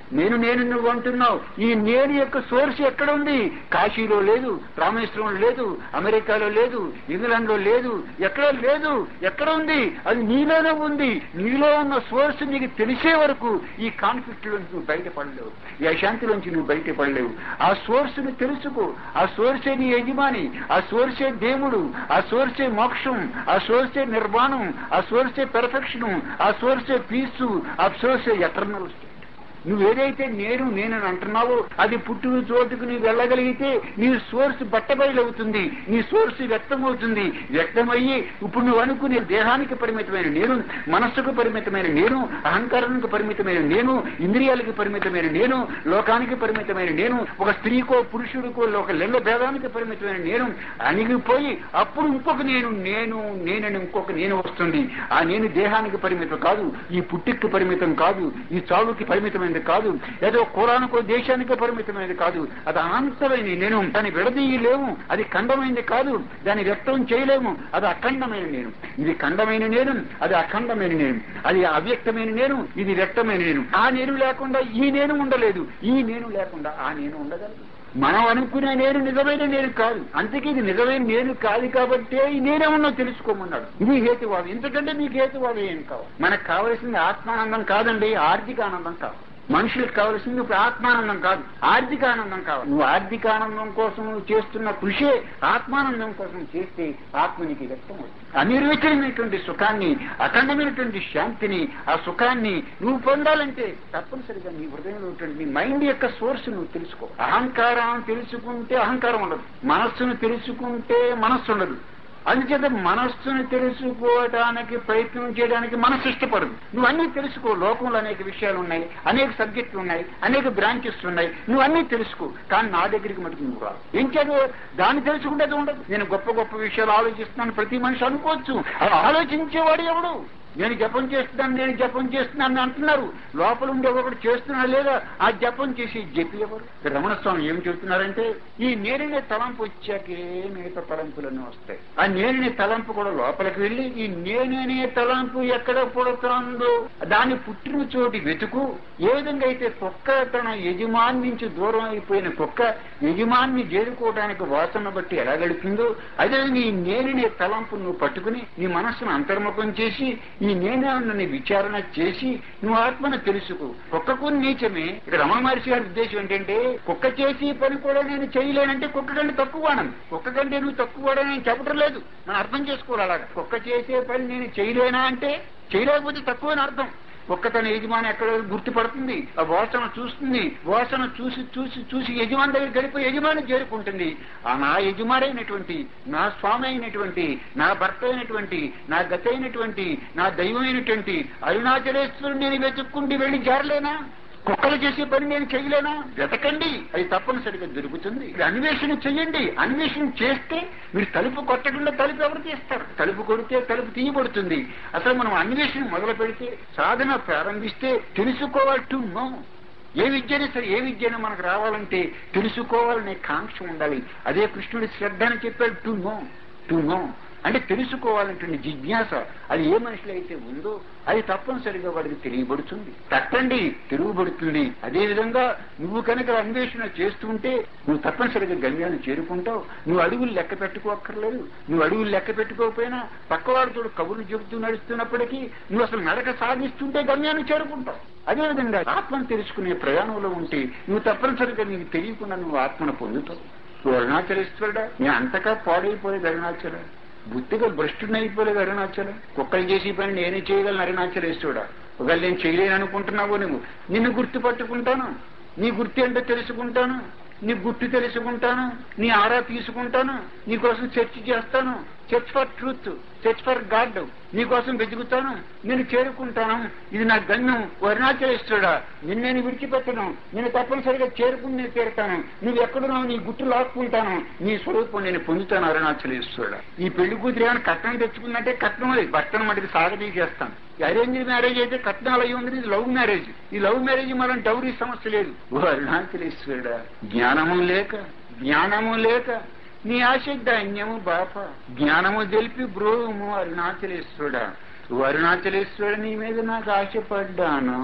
నేను నేను నువ్వు అంటున్నావు ఈ నేను యొక్క సోర్స్ ఎక్కడ ఉంది కాశీలో లేదు రామేశ్వరం లేదు అమెరికాలో లేదు ఇంగ్లాండ్ లో లేదు ఎక్కడ లేదు ఎక్కడ ఉంది అది నీలోనే ఉంది నీలో ఉన్న సోర్స్ నీకు తెలిసే వరకు ఈ కాన్ఫ్లిక్ట్ లోంచి నువ్వు బయటపడలేవు ఈ అశాంతిలోంచి నువ్వు బయటపడలేవు ఆ సోర్స్ ని తెలుసుకో ఆ సోర్సే నీ యజమాని ఆ సోర్సే దేవుడు ఆ సోర్సే మోక్షం ఆ సోర్సే నిర్మాణం ఆ సోర్సే పెర్ఫెక్షన్ ఆ సోర్సే పీసు ఆ సోర్సే ఎటర్నల్ స్టేట్ నువ్వేదైతే నేను నేనని అంటున్నావో అది పుట్టిన చోటుకు నీవు వెళ్ళగలిగితే నీ సోర్స్ బట్టబయలవుతుంది నీ సోర్స్ వ్యక్తమవుతుంది వ్యక్తమయ్యి ఇప్పుడు నువ్వు అనుకునే దేహానికి పరిమితమైన నేను మనస్సుకు పరిమితమైన నేను అహంకారానికి పరిమితమైన నేను ఇంద్రియాలకు పరిమితమైన నేను లోకానికి పరిమితమైన నేను ఒక స్త్రీకో పురుషుడికో ఒక లింగ భేదానికి పరిమితమైన నేను అణిగిపోయి అప్పుడు ఇంకొక నేను నేను నేనని ఇంకొక నేను వస్తుంది ఆ నేను దేహానికి పరిమితం కాదు ఈ పుట్టికి పరిమితం కాదు ఈ చావుకి పరిమితమైనది కాదు ఏదో కులానికో దేశానికో పరిమితమైనది కాదు అది అనంతమైన నేను దాన్ని విడదీయలేము అది ఖండమైనది కాదు దాన్ని వ్యక్తం చేయలేము అది అఖండమైన నేను ఇది ఖండమైన నేను అది అఖండమైన నేను అది అవ్యక్తమైన నేను ఇది వ్యక్తమైన నేను ఆ నేను లేకుండా ఈ నేను ఉండలేదు ఈ నేను లేకుండా ఆ నేను ఉండగలదు మనం అనుకునే నేను నిజమైన నేను కాదు అందుకే ఇది నిజమైన నేను కాదు కాబట్టే ఈ నేనే ఉన్నో తెలుసుకోమన్నాడు ఇది హేతువాదం ఎందుకంటే మీకు హేతువాదం ఏం కావాలి మనకు కావలసింది ఆత్మానందం కాదండి ఆర్థిక ఆనందం కావాలి మనుషులకు కావలసింది ఇప్పుడు ఆత్మానందం కాదు ఆర్థిక ఆనందం కావాలి నువ్వు ఆర్థిక ఆనందం కోసం నువ్వు చేస్తున్న కృషే ఆత్మానందం కోసం చేస్తే ఆత్మ నీకు వ్యక్తం అవుతుంది అనిర్వచనమైనటువంటి సుఖాన్ని అఖండమైనటువంటి శాంతిని ఆ సుఖాన్ని నువ్వు పొందాలంటే తప్పనిసరిగా నీ హృదయంలో ఉన్నటువంటి నీ మైండ్ యొక్క సోర్స్ నువ్వు తెలుసుకో అహంకారం తెలుసుకుంటే అహంకారం ఉండదు మనస్సును తెలుసుకుంటే మనస్సు ఉండదు అందుచేత మనస్సును తెలుసుకోవడానికి ప్రయత్నం చేయడానికి మనస్సు ఇష్టపడదు నువ్వు అన్ని తెలుసుకో లోకంలో అనేక విషయాలు ఉన్నాయి అనేక సబ్జెక్టులు ఉన్నాయి అనేక బ్రాంచెస్ ఉన్నాయి నువ్వు అన్ని తెలుసుకో కానీ నా దగ్గరికి మటుకు నువ్వు రా ఏం చదువు దాన్ని తెలుసుకుంటే అది ఉండదు నేను గొప్ప గొప్ప విషయాలు ఆలోచిస్తున్నాను ప్రతి మనిషి అనుకోవచ్చు అది ఆలోచించేవాడు ఎవడు నేను జపం చేస్తున్నాను నేను జపం చేస్తున్నాను అని అంటున్నారు లోపల ఉండి ఒకటి చేస్తున్నా లేదా ఆ జపం చేసి జపి ఎవరు రమణ స్వామి ఏం చెబుతున్నారంటే ఈ నేరునే తలంపు వచ్చాకే మిగతా తలంపులన్నీ వస్తాయి ఆ నేరునే తలంపు కూడా లోపలికి వెళ్ళి ఈ నేననే తలంపు ఎక్కడ పుడుతుందో దాన్ని పుట్టిన చోటి వెతుకు ఏ విధంగా అయితే కుక్క తన యజమాని నుంచి దూరం అయిపోయిన కుక్క యజమాన్ని చేరుకోవడానికి వాసన బట్టి ఎలా గడుపుతుందో అదేవిధంగా ఈ నేనునే తలంపు నువ్వు పట్టుకుని నీ మనస్సును అంతర్ముఖం చేసి ఈ నేనే విచారణ చేసి నువ్వు ఆత్మను తెలుసుకో కుక్కకు నీచమే ఇక్కడ రమణ మహర్షి గారి ఉద్దేశం ఏంటంటే కుక్క చేసి పని కూడా నేను చేయలేనంటే కుక్క కంటే తక్కువ వాడను కుక్క కంటే నువ్వు తక్కువ వాడని నేను చెప్పడం లేదు మనం అర్థం చేసుకోవాలి అలాగా కుక్క చేసే పని నేను చేయలేనా అంటే చేయలేకపోతే తక్కువ అని అర్థం ఒక్క తన యజమాని ఎక్కడ గుర్తుపడుతుంది ఆ వాసన చూస్తుంది వాసన చూసి చూసి చూసి యజమాని దగ్గర గడిపి యజమాని చేరుకుంటుంది ఆ నా యజమాడైనటువంటి నా స్వామి అయినటువంటి నా భర్త అయినటువంటి నా గత అయినటువంటి నా దైవమైనటువంటి అరుణాచలేశ్వరుడు నేను వెతుక్కుంటూ వెళ్ళి చేరలేనా కుక్కలు చేసే పని నేను చేయలేనా వెతకండి అది తప్పనిసరిగా దొరుకుతుంది ఇది అన్వేషణ చెయ్యండి అన్వేషణ చేస్తే మీరు తలుపు కొట్టకుండా తలుపు ఎవరు తీస్తారు తలుపు కొడితే తలుపు తీయబడుతుంది అసలు మనం అన్వేషణ మొదలు పెడితే సాధన ప్రారంభిస్తే తెలుసుకోవాలి టు నో ఏ విద్యనే సరే ఏ విద్యను మనకు రావాలంటే తెలుసుకోవాలనే కాంక్ష ఉండాలి అదే కృష్ణుడి శ్రద్ధ అని చెప్పాడు టు నో టు నో అంటే తెలుసుకోవాలంటే జిజ్ఞాస అది ఏ మనిషిలో అయితే ఉందో అది తప్పనిసరిగా వాడికి తెలియబడుతుంది తట్టండి తిరుగుబడుతుంది అదే విధంగా నువ్వు కనుక అన్వేషణ చేస్తుంటే నువ్వు తప్పనిసరిగా గమ్యాన్ని చేరుకుంటావు నువ్వు అడుగులు లెక్క పెట్టుకోక్కర్లేదు నువ్వు అడుగులు లెక్క పెట్టుకోకపోయినా పక్కవాడితో కబుర్లు చెబుతూ నడుస్తున్నప్పటికీ నువ్వు అసలు నడక సాగిస్తుంటే గమ్యాన్ని చేరుకుంటావు అదేవిధంగా ఆత్మను తెలుసుకునే ప్రయాణంలో ఉంటే నువ్వు తప్పనిసరిగా నీకు తెలియకుండా నువ్వు ఆత్మను పొందుతావు నువ్వు అరుణాచలేశ్వరుడా నేను అంతగా పాడైపోలేదు అరుణాచల బుద్ధిగా భ్రష్టునైపోలేదు అరుణాచలం కుక్కలు చేసి పని నేనే చేయగలను అరుణాచలేశ్వరుడా ఒకవేళ నేను చేయలేను అనుకుంటున్నావు నువ్వు నిన్ను గుర్తుపట్టుకుంటాను నీ గుర్తు ఏంటో తెలుసుకుంటాను నీ గుర్తు తెలుసుకుంటాను నీ ఆరా తీసుకుంటాను నీ కోసం చర్చ చేస్తాను church for truth church for God నీ కోసం వెతుకుతాను నేను చేరుకుంటాను ఇది నా గమ్యం అరుణాచలేశ్వరుడా నిన్ను నేను విడిచిపెట్టను నేను తప్పనిసరిగా చేరుకుని నేను తీరుతాను నువ్వు ఎక్కడున్నావు నీ గుట్టు లాక్కుంటాను నీ స్వరూపం నేను పొందుతాను అరుణాచలేశ్వరుడా ఈ పెళ్లి కూతురు ఏమైనా కట్నం తెచ్చుకున్నట్టే కట్నం లేదు భర్తను మటుకు సాగదీ చేస్తాను అరేంజ్ మ్యారేజ్ అయితే కట్నాలు అయి ఉంది ఇది లవ్ మ్యారేజ్ ఈ లవ్ మ్యారేజ్ మనం డౌరీ సమస్య లేదు ఓ అరుణాచలేశ్వరుడా జ్ఞానము లేక జ్ఞానము లేక నీ ఆశ ధాన్యము బాప జ్ఞానము తెలిపి బ్రోము అరుణాచలేశ్వరుడా ఓ అరుణాచలేశ్వరుడు నీ మీద నాకు ఆశపడ్డాను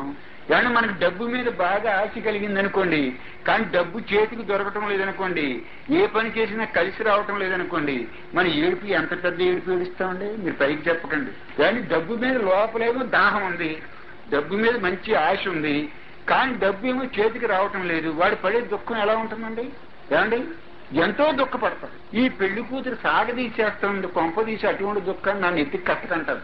ఏమన్నా మనకు డబ్బు మీద బాగా ఆశ కలిగింది అనుకోండి కానీ డబ్బు చేతికి దొరకటం లేదనుకోండి ఏ పని చేసినా కలిసి రావటం లేదనుకోండి మన ఏడుపు ఎంత పెద్ద ఏడుపు ఏడుస్తామండి మీరు పైకి చెప్పకండి కానీ డబ్బు మీద లోపలేమో దాహం ఉంది డబ్బు మీద మంచి ఆశ ఉంది కానీ డబ్బు ఏమో చేతికి రావటం లేదు వాడు పడే దుఃఖం ఎలా ఉంటుందండి ఏమండి ఎంతో దుఃఖపడతాడు ఈ పెళ్లి కూతురు సాగదీసేస్తుంది కొంపదీసి అటువంటి దుఃఖాన్ని నన్ను ఎత్తికి కట్టకంటారు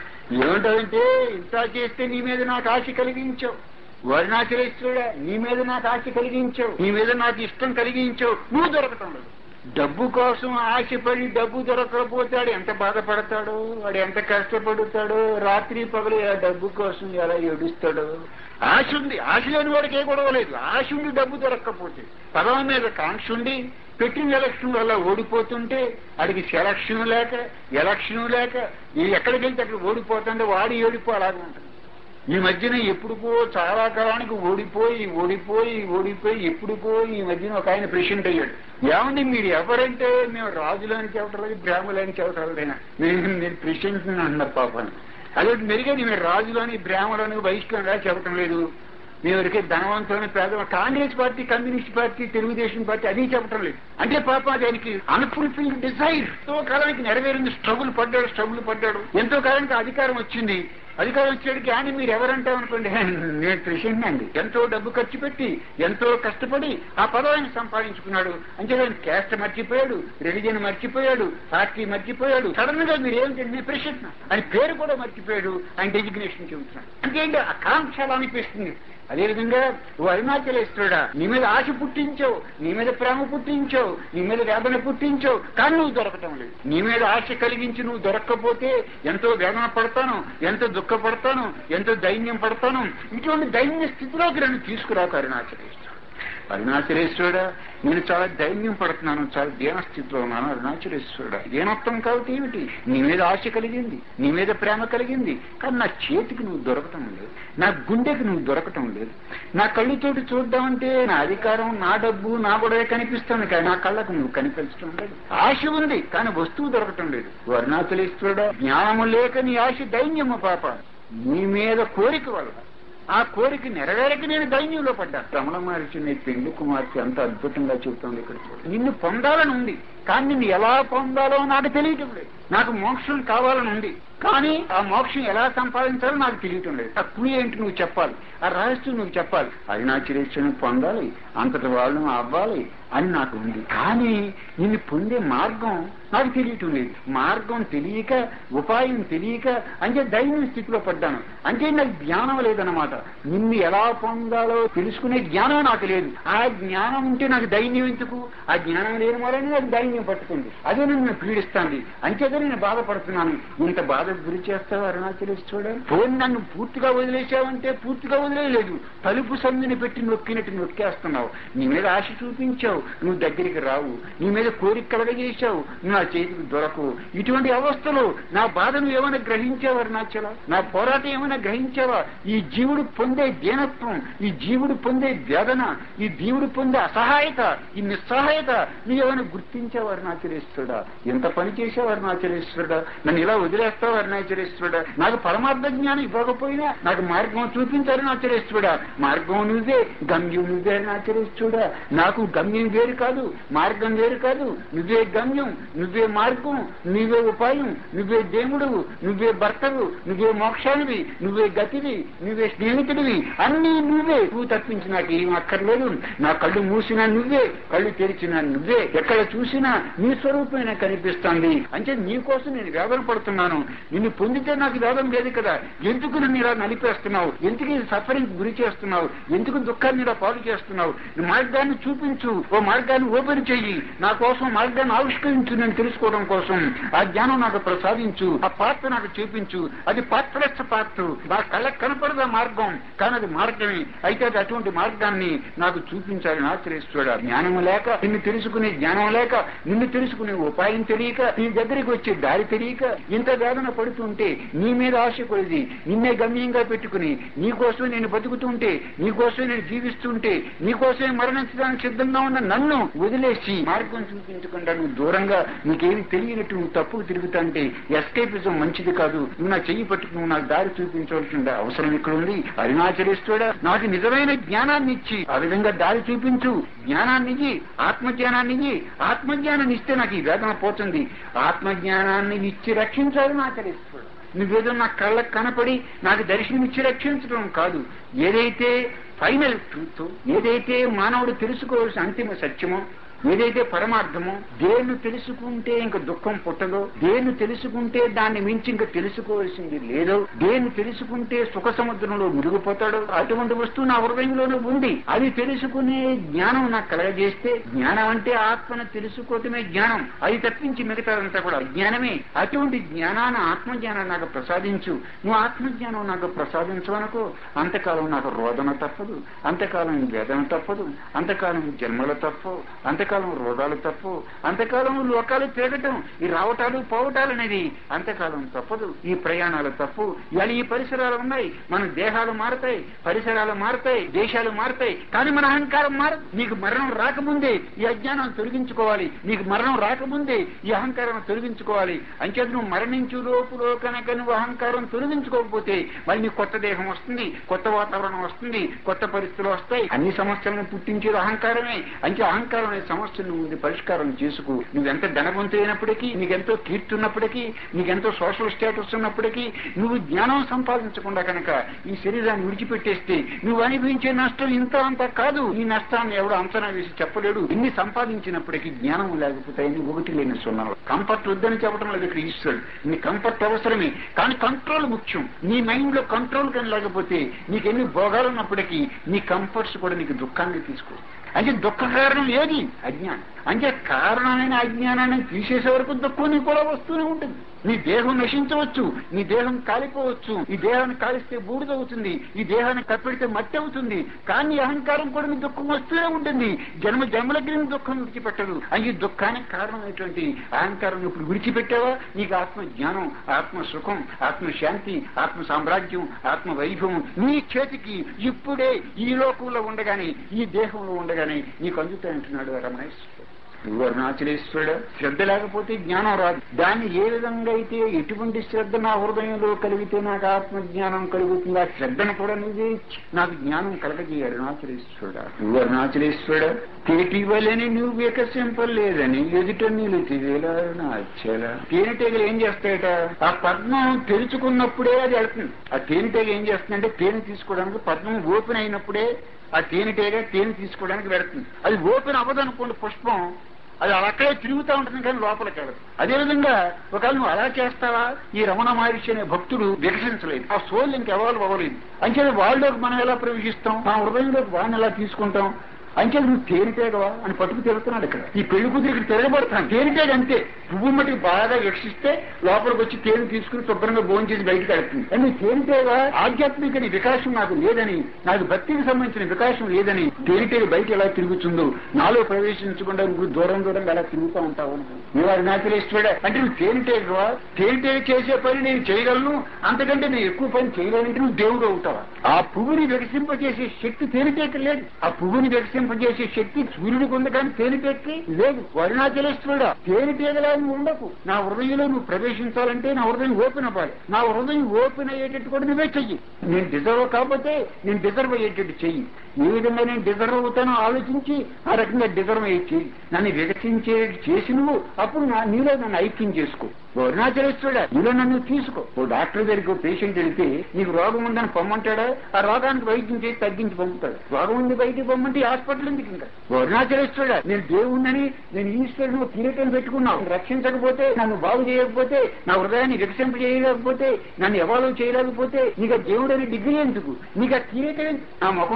ఏమిటంటే ఇంత చేస్తే నీ మీద నాకు ఆశ కలిగించావు వర్ణాచలేశ్వరుడా నీ మీద నాకు ఆశ కలిగించావు నీ మీద నాకు ఇష్టం కలిగించావు నువ్వు దొరకటం లేదు డబ్బు కోసం ఆశపడి డబ్బు దొరకకపోతే వాడు ఎంత బాధపడతాడు వాడు ఎంత కష్టపడుతాడు రాత్రి పగలు ఆ డబ్బు కోసం ఎలా ఏడుస్తాడు ఆశ ఉంది ఆశ లేని వాడికి ఏ గొడవ లేదు ఆశ ఉండి డబ్బు దొరక్కపోతే పదవి మీద కాంక్ష ఉండి పెట్టిన ఎలక్షన్ వల్ల ఓడిపోతుంటే అడిగి సెలక్షన్ లేక ఎలక్షన్ లేక ఈ ఎక్కడికి వెళ్తే అక్కడ ఓడిపోతుంటే వాడి ఏడిపో అలాగే ఉంటుంది ఈ మధ్యన ఎప్పుడుకో చాలా కాలానికి ఓడిపోయి ఓడిపోయి ఓడిపోయి ఎప్పుడుకో ఈ మధ్యన ఒక ఆయన ప్రెసిడెంట్ అయ్యాడు ఏమండి మీరు ఎవరంటే మేము రాజులని చెప్పటం లేదు బ్రాహ్మలని చెప్పటం లేదు మీరు మీరు ప్రెసిడెంట్ అంటున్నారు పాపని అదే మెరుగని మీరు రాజులని బ్రాహ్మణులని వైష్ణవుగా చెప్పటం లేదు మేమరికి ధనవంతులని పేద Congress party communist party Telugu Desam party అది చెప్పటం లేదు అంటే పాప దానికి అన్ఫుల్ఫిల్డ్ డిజైర్ ఎంతో కాలానికి నెరవేరింది స్ట్రగుల్ పడ్డాడు స్ట్రగుల్ పడ్డాడు ఎంతో కాలానికి అధికారం వచ్చింది అధికారం వచ్చేటికి కానీ మీరు ఎవరంటావు అనుకోండి నేను ప్రెసిడెంట్ అండి ఎంతో డబ్బు ఖర్చు పెట్టి ఎంతో కష్టపడి ఆ పదవిని సంపాదించుకున్నాడు అంటే ఆయన క్యాస్ట్ మర్చిపోయాడు రిలీజన్ మర్చిపోయాడు పార్టీ మర్చిపోయాడు సడన్ గా మీరు ఏమిటంటే నేను ప్రెసిడెంట్ అని పేరు కూడా మర్చిపోయాడు ఆయన డెజిగ్నేషన్ చెబుతున్నాడు అంటే ఆ కాంక్ష అలా అనిపిస్తుంది అదేవిధంగా ఓ అరుణాచలేశ్వరుడా నీ మీద ఆశ పుట్టించావు నీ మీద ప్రేమ పుట్టించావు నీ మీద వేదన పుట్టించావు కానీ నువ్వు దొరకటం లేదు నీ మీద ఆశ కలిగించి నువ్వు దొరక్కపోతే ఎంతో వేదన పడతాను ఎంతో దుఃఖపడతాను ఎంతో దైన్యం పడతాను ఇటువంటి దైన్య స్థితిలోకి నన్ను తీసుకురాకు అరుణాచలేశ్వరుడు అరుణాచలేశ్వరుడా నేను చాలా దైన్యం పడుతున్నాను చాలా దీన స్థితిలో ఉన్నాను అరుణాచలేశ్వరుడా దీనత్వం కాబట్టి ఏమిటి నీ మీద ఆశ కలిగింది నీ మీద ప్రేమ కలిగింది కానీ నా చేతికి నువ్వు దొరకటం లేదు నా గుండెకి నువ్వు దొరకటం లేదు నా కళ్ళుతోటి చూద్దామంటే నా అధికారం నా డబ్బు నా గొడవే కనిపిస్తుంది కానీ నా కళ్ళకు నువ్వు కనిపించడం లేదు ఆశ ఉంది కానీ వస్తువు దొరకటం లేదు వర్ణాచలేశ్వరుడా జ్ఞానము లేక నీ ఆశ దైన్యము పాప నీ మీద కోరిక వల్ల ఆ కోరిక నెరవేరక నేను దైన్యంలో పడ్డా రమణ మహర్షి నీ పెళ్లి కుమార్తె అంత అద్భుతంగా చెబుతోంది ఇక్కడ చూడండి. నిన్ను పొందాలని ఉంది కానీ నిన్ను ఎలా పొందాలో నాకు తెలియటం లేదు నాకు మోక్షం కావాలని ఉంది కానీ ఆ మోక్షం ఎలా సంపాదించాలో నాకు తెలియటం లేదు ఆ కుడి ఏంటి నువ్వు చెప్పాలి ఆ రహస్యం నువ్వు చెప్పాలి అరుణాచలేశ్వరుని పొందాలి అంతటి వాళ్ళు అవ్వాలి అని నాకు ఉంది కానీ నిన్ను పొందే మార్గం నాకు తెలియటం లేదు మార్గం తెలియక ఉపాయం తెలియక అంటే దైన్య స్థితిలో పడ్డాను అంటే నాకు జ్ఞానం లేదన్నమాట నిన్ను ఎలా పొందాలో తెలుసుకునే జ్ఞానం నాకు లేదు ఆ జ్ఞానం ఉంటే నాకు దైన్యం ఎందుకు ఆ జ్ఞానం లేని వల్లనే నాకు దైన్యం పట్టుకుంది అదే నన్ను పీడిస్తాంది అంతేగా నేను బాధపడుతున్నాను ఇంత బాధ గురి చేస్తావు అరుణాచలేశ్వరుడు ఫోన్ నన్ను పూర్తిగా వదిలేసావంటే పూర్తిగా వదిలేదు తలుపు సందుని పెట్టి నొక్కినట్టు నొక్కేస్తున్నావు నీ మీద ఆశ చూపించావు నువ్వు దగ్గరికి రావు నీ మీద కోరిక కలగజేశావు నువ్వు నా చేతికి దొరకవు ఇటువంటి అవస్థలో నా బాధను ఏమైనా గ్రహించావా అరుణాచల నా పోరాటం ఏమైనా గ్రహించావా ఈ జీవుడు పొందే దీనత్వం ఈ జీవుడు పొందే వేదన ఈ జీవుడు పొందే అసహాయత ఈ నిస్సహాయత నువ్వు ఏమైనా గుర్తించావు అరుణాచలేశ్వరుడా ఎంత పని చేసావు అరుణాచలేశ్వరుడా నన్ను ఇలా వదిలేస్తావు అరుణాచలేశ్వరుడా నాకు పరమార్థ జ్ఞానం ఇవ్వకపోయినా నాకు మార్గం చూపించు అరుణాచలేశ్వరుడా మార్గం నువ్వే గమ్యం నువ్వే అరుణాచలేశ్వరుడా నాకు గమ్యం వేరు కాదు మార్గం వేరు కాదు నువ్వే గమ్యం నువ్వే మార్గం నువ్వే ఉపాయం నువ్వే దేవుడు నువ్వే భర్తవు నువ్వే మోక్షానివి నువ్వే గతివి నువ్వే స్నేహితుడివి అన్నీ నువ్వే నువ్వు తప్పించి నాకు ఏం అక్కర్లేదు నా కళ్ళు మూసినా నువ్వే కళ్ళు తెరిచినా నువ్వే ఎక్కడ చూసినా నీ స్వరూపమైన కనిపిస్తుంది అంటే నీ కోసం నేను వేదన పడుతున్నాను నిన్ను పొందితే నాకు వేదన లేదు కదా ఎందుకు నన్ను ఇలా నలిపేస్తున్నావు ఎందుకు ఈ సఫరింగ్ గురి చేస్తున్నావు ఎందుకు దుఃఖాన్ని ఇలా పాడు చేస్తున్నావు ఈ మార్గాన్ని చూపించు ఓ మార్గాన్ని ఓపెన్ చెయ్యి నా కోసం మార్గాన్ని ఆవిష్కరించు నేను తెలుసుకోవడం కోసం ఆ జ్ఞానం నాకు ప్రసాదించు ఆ పాత్ర నాకు చూపించు అది పాత్రస్థ పాత్ర నా కళ్ళకు కనపడదు ఆ మార్గం కానీ అది మార్గమే అయితే అది అటువంటి మార్గాన్ని నాకు చూపించాలని ఆశ్రయిస్తాడు జ్ఞానం లేక నిన్ను తెలుసుకునే జ్ఞానం లేక నిన్ను తెలుసుకునే ఉపాయం తెలియక నీ దగ్గరికి వచ్చే దారి తెలియక ఇంత వేదన పడుతుంటే నీ మీద ఆశ కొలిది నిన్నే గమ్యంగా పెట్టుకుని నీకోసమే నేను బతుకుతుంటే నీకోసమే నేను జీవిస్తుంటే నీకోసమే మరణించడానికి సిద్ధంగా ఉన్న నన్ను వదిలేసి మార్గం చూపించకుండా నువ్వు దూరంగా నీకేమి తెలియనట్టు నువ్వు తప్పుకు తిరుగుతుంటే ఎస్కేపిజం మంచిది కాదు నువ్వు నా చెయ్యి పట్టుకుని నువ్వు నాకు దారి చూపించవలసిన అవసరం ఇక్కడ ఉంది అరుణాచలేశ్వరుడా నాకు నిజమైన జ్ఞానాన్ని ఇచ్చి ఆ విధంగా దారి చూపించు జ్ఞానాన్ని ఇచ్చి ఆత్మజ్ఞానాన్ని ఇచ్చి ఆత్మజ్ఞానాన్ని ఇస్తే నాకు ఈ వేదన పోతుంది ఆత్మజ్ఞానాన్ని ఇచ్చి రక్షించాలి అరుణాచలేశ్వరుడు నువ్వేదో నా కళ్ళకు కనపడి నాకు దర్శనం ఇచ్చి రక్షించడం కాదు ఏదైతే ఫైనల్ ట్రూత్ ఏదైతే మానవుడు తెలుసుకోవాల్సిన అంతిమ సత్యమో ఏదైతే పరమార్థమో దేన్ని తెలుసుకుంటే ఇంక దుఃఖం పుట్టదో దేన్ని తెలుసుకుంటే దాన్ని మించి ఇంక తెలుసుకోవాల్సింది లేదో దేన్ని తెలుసుకుంటే సుఖ సముద్రంలో మునిగిపోతాడో అటువంటి వస్తువు నా హృదయంలోనే ఉంది అది తెలుసుకునే జ్ఞానం నాకు కలగజేస్తే జ్ఞానం అంటే ఆత్మను తెలుసుకోవటమే జ్ఞానం అది తప్పించి మిగతాదంతా కూడా అజ్ఞానమే అటువంటి జ్ఞానాన్ని ఆత్మజ్ఞానాన్ని నాకు ప్రసాదించు నువ్వు ఆత్మజ్ఞానం నాకు ప్రసాదించవనుకో అంతకాలం నాకు రోదన తప్పదు అంతకాలం వేదన తప్పదు అంతకాలం జన్మల తప్పవు అంతకాలం రోగాలు తప్పు అంతకాలం లోకాలు తిరగటం ఈ రావటాలు పోవటాలు అనేది అంతకాలం తప్పదు ఈ ప్రయాణాలు తప్పు ఇవాళ ఈ పరిసరాలు ఉన్నాయి మన దేహాలు మారతాయి పరిసరాలు మారతాయి దేశాలు మారతాయి కానీ మన అహంకారం మారదు నీకు మరణం రాకముందే ఈ అజ్ఞానం తొలగించుకోవాలి నీకు మరణం రాకముందే ఈ అహంకారం తొలగించుకోవాలి అంచేత నువ్వు మరణించు లోపులో కనుక నువ్వు అహంకారం తొలగించుకోకపోతే మళ్ళీ నీకు కొత్త దేహం వస్తుంది కొత్త వాతావరణం వస్తుంది కొత్త పరిస్థితులు వస్తాయి అన్ని సమస్యలను పుట్టించేది అహంకారమే అంటే అహంకారం అనే సమస్య నువ్వు పరిష్కారం చేసుకో నువ్వెంత ధనవంతులైనప్పటికీ నీకెంతో కీర్తి ఉన్నప్పటికీ నీకెంతో సోషల్ స్టేటస్ ఉన్నప్పటికీ నువ్వు జ్ఞానం సంపాదించకుండా కనుక ఈ శరీరాన్ని విడిచిపెట్టేస్తే నువ్వు అనుభవించే నష్టం ఇంత అంత కాదు ఈ నష్టాన్ని ఎవడు అంచనా వేసి చెప్పలేడు ఇన్ని సంపాదించినప్పటికీ జ్ఞానం లేకపోతే అన్ని ఒకటి లేని సున్నాడు కంఫర్ట్ వద్దని చెప్పడం లేదు ఇక్కడ ఈశ్వరుడు నీ కంఫర్ట్ అవసరమే కానీ కంట్రోల్ ముఖ్యం నీ మైండ్ లో కంట్రోల్ కానీ లేకపోతే నీకు ఎన్ని భోగాలు ఉన్నప్పటికీ నీ కంఫర్ట్స్ కూడా నీకు దుఃఖాన్ని తీసుకో అంటే దుఃఖ కారణం ఏది అజ్ఞానం అంటే కారణమైన అజ్ఞానాన్ని తీసేసే వరకు దుఃఖం నీకు కూడా వస్తూనే ఉంటుంది నీ దేహం నశించవచ్చు నీ దేహం కాలిపోవచ్చు ఈ దేహాన్ని కాలిస్తే బూడిదవుతుంది ఈ దేహాన్ని కప్పెడితే మట్టి అవుతుంది కానీ ఈ అహంకారం కూడా నీ దుఃఖం వస్తూనే ఉంటుంది జన్మ జన్మలకి నీ దుఃఖం విడిచిపెట్టదు అని ఈ దుఃఖానికి కారణమైనటువంటి అహంకారం ఇప్పుడు విడిచిపెట్టావా నీకు ఆత్మ జ్ఞానం ఆత్మ సుఖం ఆత్మ శాంతి ఆత్మ సామ్రాజ్యం ఆత్మ వైభవం నీ చేతికి ఇప్పుడే ఈ లోకంలో ఉండగానే ఈ దేహంలో ఉండగానే నీకు అందుతాయంటున్నాడు రమణేశ్వరుడు నువ్వు అరుణాచలేశ్వరుడు శ్రద్ధ లేకపోతే జ్ఞానం రాదు దాన్ని ఏ విధంగా అయితే ఎటువంటి శ్రద్ధ నా హృదయంలో కలిగితే నాకు ఆత్మజ్ఞానం కలుగుతుంది ఆ శ్రద్ధను కూడా నువ్వే ఇచ్చి నాకు జ్ఞానం కలగజేయ అరుణాచలేశ్వరుడా నువ్వు అరుణాచలేశ్వరుడా తేటివ్వలేని నువ్వు వికసింపలేదని ఎదుట నిలిచివేల అరుణాచల తేనెటీగలు ఏం చేస్తాయట ఆ పద్మం తెరుచుకున్నప్పుడే అది వెళ్తుంది ఆ తేనెటీగ ఏం చేస్తుందంటే తేనె తీసుకోవడానికి పద్మం ఓపెన్ అయినప్పుడే ఆ తేనెటీగ తేనె తీసుకోవడానికి వెళుతుంది అది ఓపెన్ అవ్వదనుకోండి పుష్పం అది అలా అక్కడే తిరుగుతూ ఉంటుంది కానీ లోపలికి వెళ్ళదు అదేవిధంగా ఒకవేళ నువ్వు అలా చేస్తావా ఈ రమణ మహర్షి అనే భక్తుడు వికసించలేదు ఆ సోల్ ఇంక ఎవాల్వ్ అవ్వలేదు అంచేది వాళ్ళలోకి మనం ఎలా ప్రవేశిస్తాం మన హృదయంలోకి వాడిని ఎలా తీసుకుంటాం అంచేది నువ్వు తేనెటేగవా అని పట్టుకు తిరుగుతున్నాడు ఇక్కడ ఈ పెళ్లి కూతురు ఇక్కడ తిరగబడతాను తేనెటేగ అంతే పువ్వు మటుకు బాగా రక్షిస్తే లోపలికి వచ్చి తేనె తీసుకుని శుభ్రంగా భోజనం చేసి బయటకు వెళ్తుంది అని తేనెటేగ ఆధ్యాత్మిక వికాసం నాకు లేదని నాకు భక్తికి సంబంధించిన వికాసం లేదని తేనెటేగ బయట ఎలా తిరుగుతుందో నాలో ప్రవేశించకుండా నువ్వు దూరం దూరంగా ఎలా తిరుగుతూ ఉంటావు నువ్వు అది నాచలేశ్వరుడా అంటే నువ్వు తేనెటేగవా తేనెటేగ చేసే పని నేను చేయగలను అంతకంటే నేను ఎక్కువ పని చేయలేనంటే నువ్వు దేవుడు అవుతావా ఆ పువ్వుని వికసింపజేసే శక్తి తేనెటేక లేదు ఆ పువ్వుని వికసింపజేసే శక్తి సూర్యుడికి ఉంది కానీ తేనెటెక్కి లేదు వరుణాచలేశ్వరుడా తేనెటీగలా నువ్వు ఉండకు నా హృదయంలో నువ్వు ప్రవేశించాలంటే నా హృదయం ఓపెన్ అవ్వాలి నా హృదయం ఓపెన్ అయ్యేటట్టు కూడా నువ్వే చెయ్యి నేను డిజర్వ్ కాకపోతే నేను డిజర్వ్ అయ్యేటట్టు చెయ్యి ఏ విధంగా నేను డిజర్వ్ అవుతానో ఆలోచించి ఆ రకంగా డిజర్వ్ అయ్యే చెయ్యి నన్ను వికసించే చేసి నువ్వు అప్పుడు నా నీలో నన్ను ఐక్యం చేసుకో అరుణాచలేశ్వరుడా నీలో నన్ను తీసుకో ఓ డాక్టర్ దగ్గరికి పేషెంట్ వెళితే నీకు రోగం ఉందని పొమ్మంటాడా ఆ రోగానికి వైద్యం చేసి తగ్గించి పంపుతాడు రోగం ఉంది బయటికి పొమ్మంటే హాస్పిటల్ ఎందుకు ఇంకా అరుణాచలేశ్వరుడా నేను దేవుణ్ణని నేను ఈశ్వరుడు కిరీటం పెట్టుకున్నావు రక్షించకపోతే నన్ను బాగు చేయకపోతే నా హృదయాన్ని వికసింప చేయలేకపోతే నన్ను ఎవరు చేయలేకపోతే నీకు ఆ దేవుడు అనే డిగ్రీ ఎందుకు నీకు ఆ కిరీటం నా ముఖంలో ఏముందో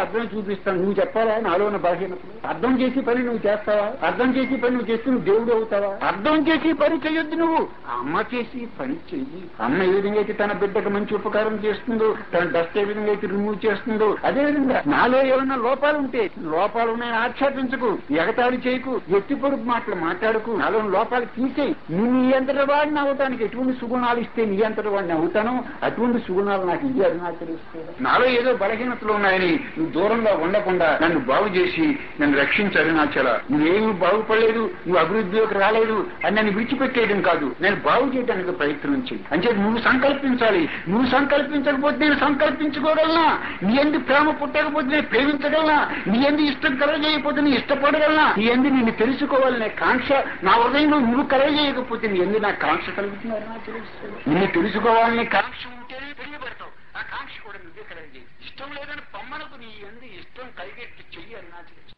అర్థం చూపిస్తాను నువ్వు చెప్పాలా నాలో ఉన్న బలహీనతలు అర్థం చేసి పని నువ్వు చేస్తావా అర్థం చేసి పని నువ్వు చేస్తే నువ్వు దేవుడు అవుతావా అర్థం చేసి పని చేయొద్దు నువ్వు అమ్మ చేసి పని చెయ్యి అమ్మ ఏ విధంగా అయితే తన బిడ్డకు మంచి ఉపకారం చేస్తుందో తన డస్ట్ ఏ విధంగా అయితే రిమూవ్ చేస్తుందో అదే విధంగా నాలో ఏమైనా లోపాలు ఉంటే లోపాలు ఉన్నాయని ఆక్షేపించకు ఎగతాళి చేయకు ఎత్తి పొడుపు మాటలు మాట్లాడుకు నాలో లోపాలు తీసేయి నీ నీ అంతటి వాడిని అవటానికి ఎటువంటి సుగుణాలు ఇస్తే నీ అంతటి వాడిని అవుతానో అటువంటి సుగుణాలు నాకు ఇయ్యాలి నాకు తెలుస్తుంది నాలో ఏదో బలహీనతలు ఉన్నాయని నువ్వు దూరంగా ఉండకుండా నన్ను బాగు చేసి నన్ను రక్షించాలి నా చల నువ్వేమీ బాగుపడలేదు నువ్వు అభివృద్ధిలోకి రాలేదు అని నన్ను విడిచిపెట్టేయడం కాదు నేను బాగు చేయడానికి ప్రయత్నం చేయి అంటే నువ్వు సంకల్పించాలి నువ్వు సంకల్పించకపోతే నేను సంకల్పించుకోగలనా నీ ఎందు ప్రేమ పుట్టకపోతే నేను ప్రేమించగలనా నీ ఎందు ఇష్టం కలగజేయకపోతే నేను ఇష్టపడగలనా నీ ఎందు నిన్ను తెలుసుకోవాలనే కాంక్ష నా హృదయంలో నువ్వు కలగజేయకపోతే నీ ఎందు నా కాంక్ష కలుగుతున్నారు నాకు తెలుస్తుంది నిన్ను తెలుసుకోవాలనే కాంక్ష ఉంటేనే తెలియబడతావు ఆ కాంక్ష కూడా నువ్వే కలగజేయి ఇష్టం లేదని పొమ్మనకు నీ ఎందు ఇష్టం కలిగేట్టు చెయ్యి అని నాకు తెలుసు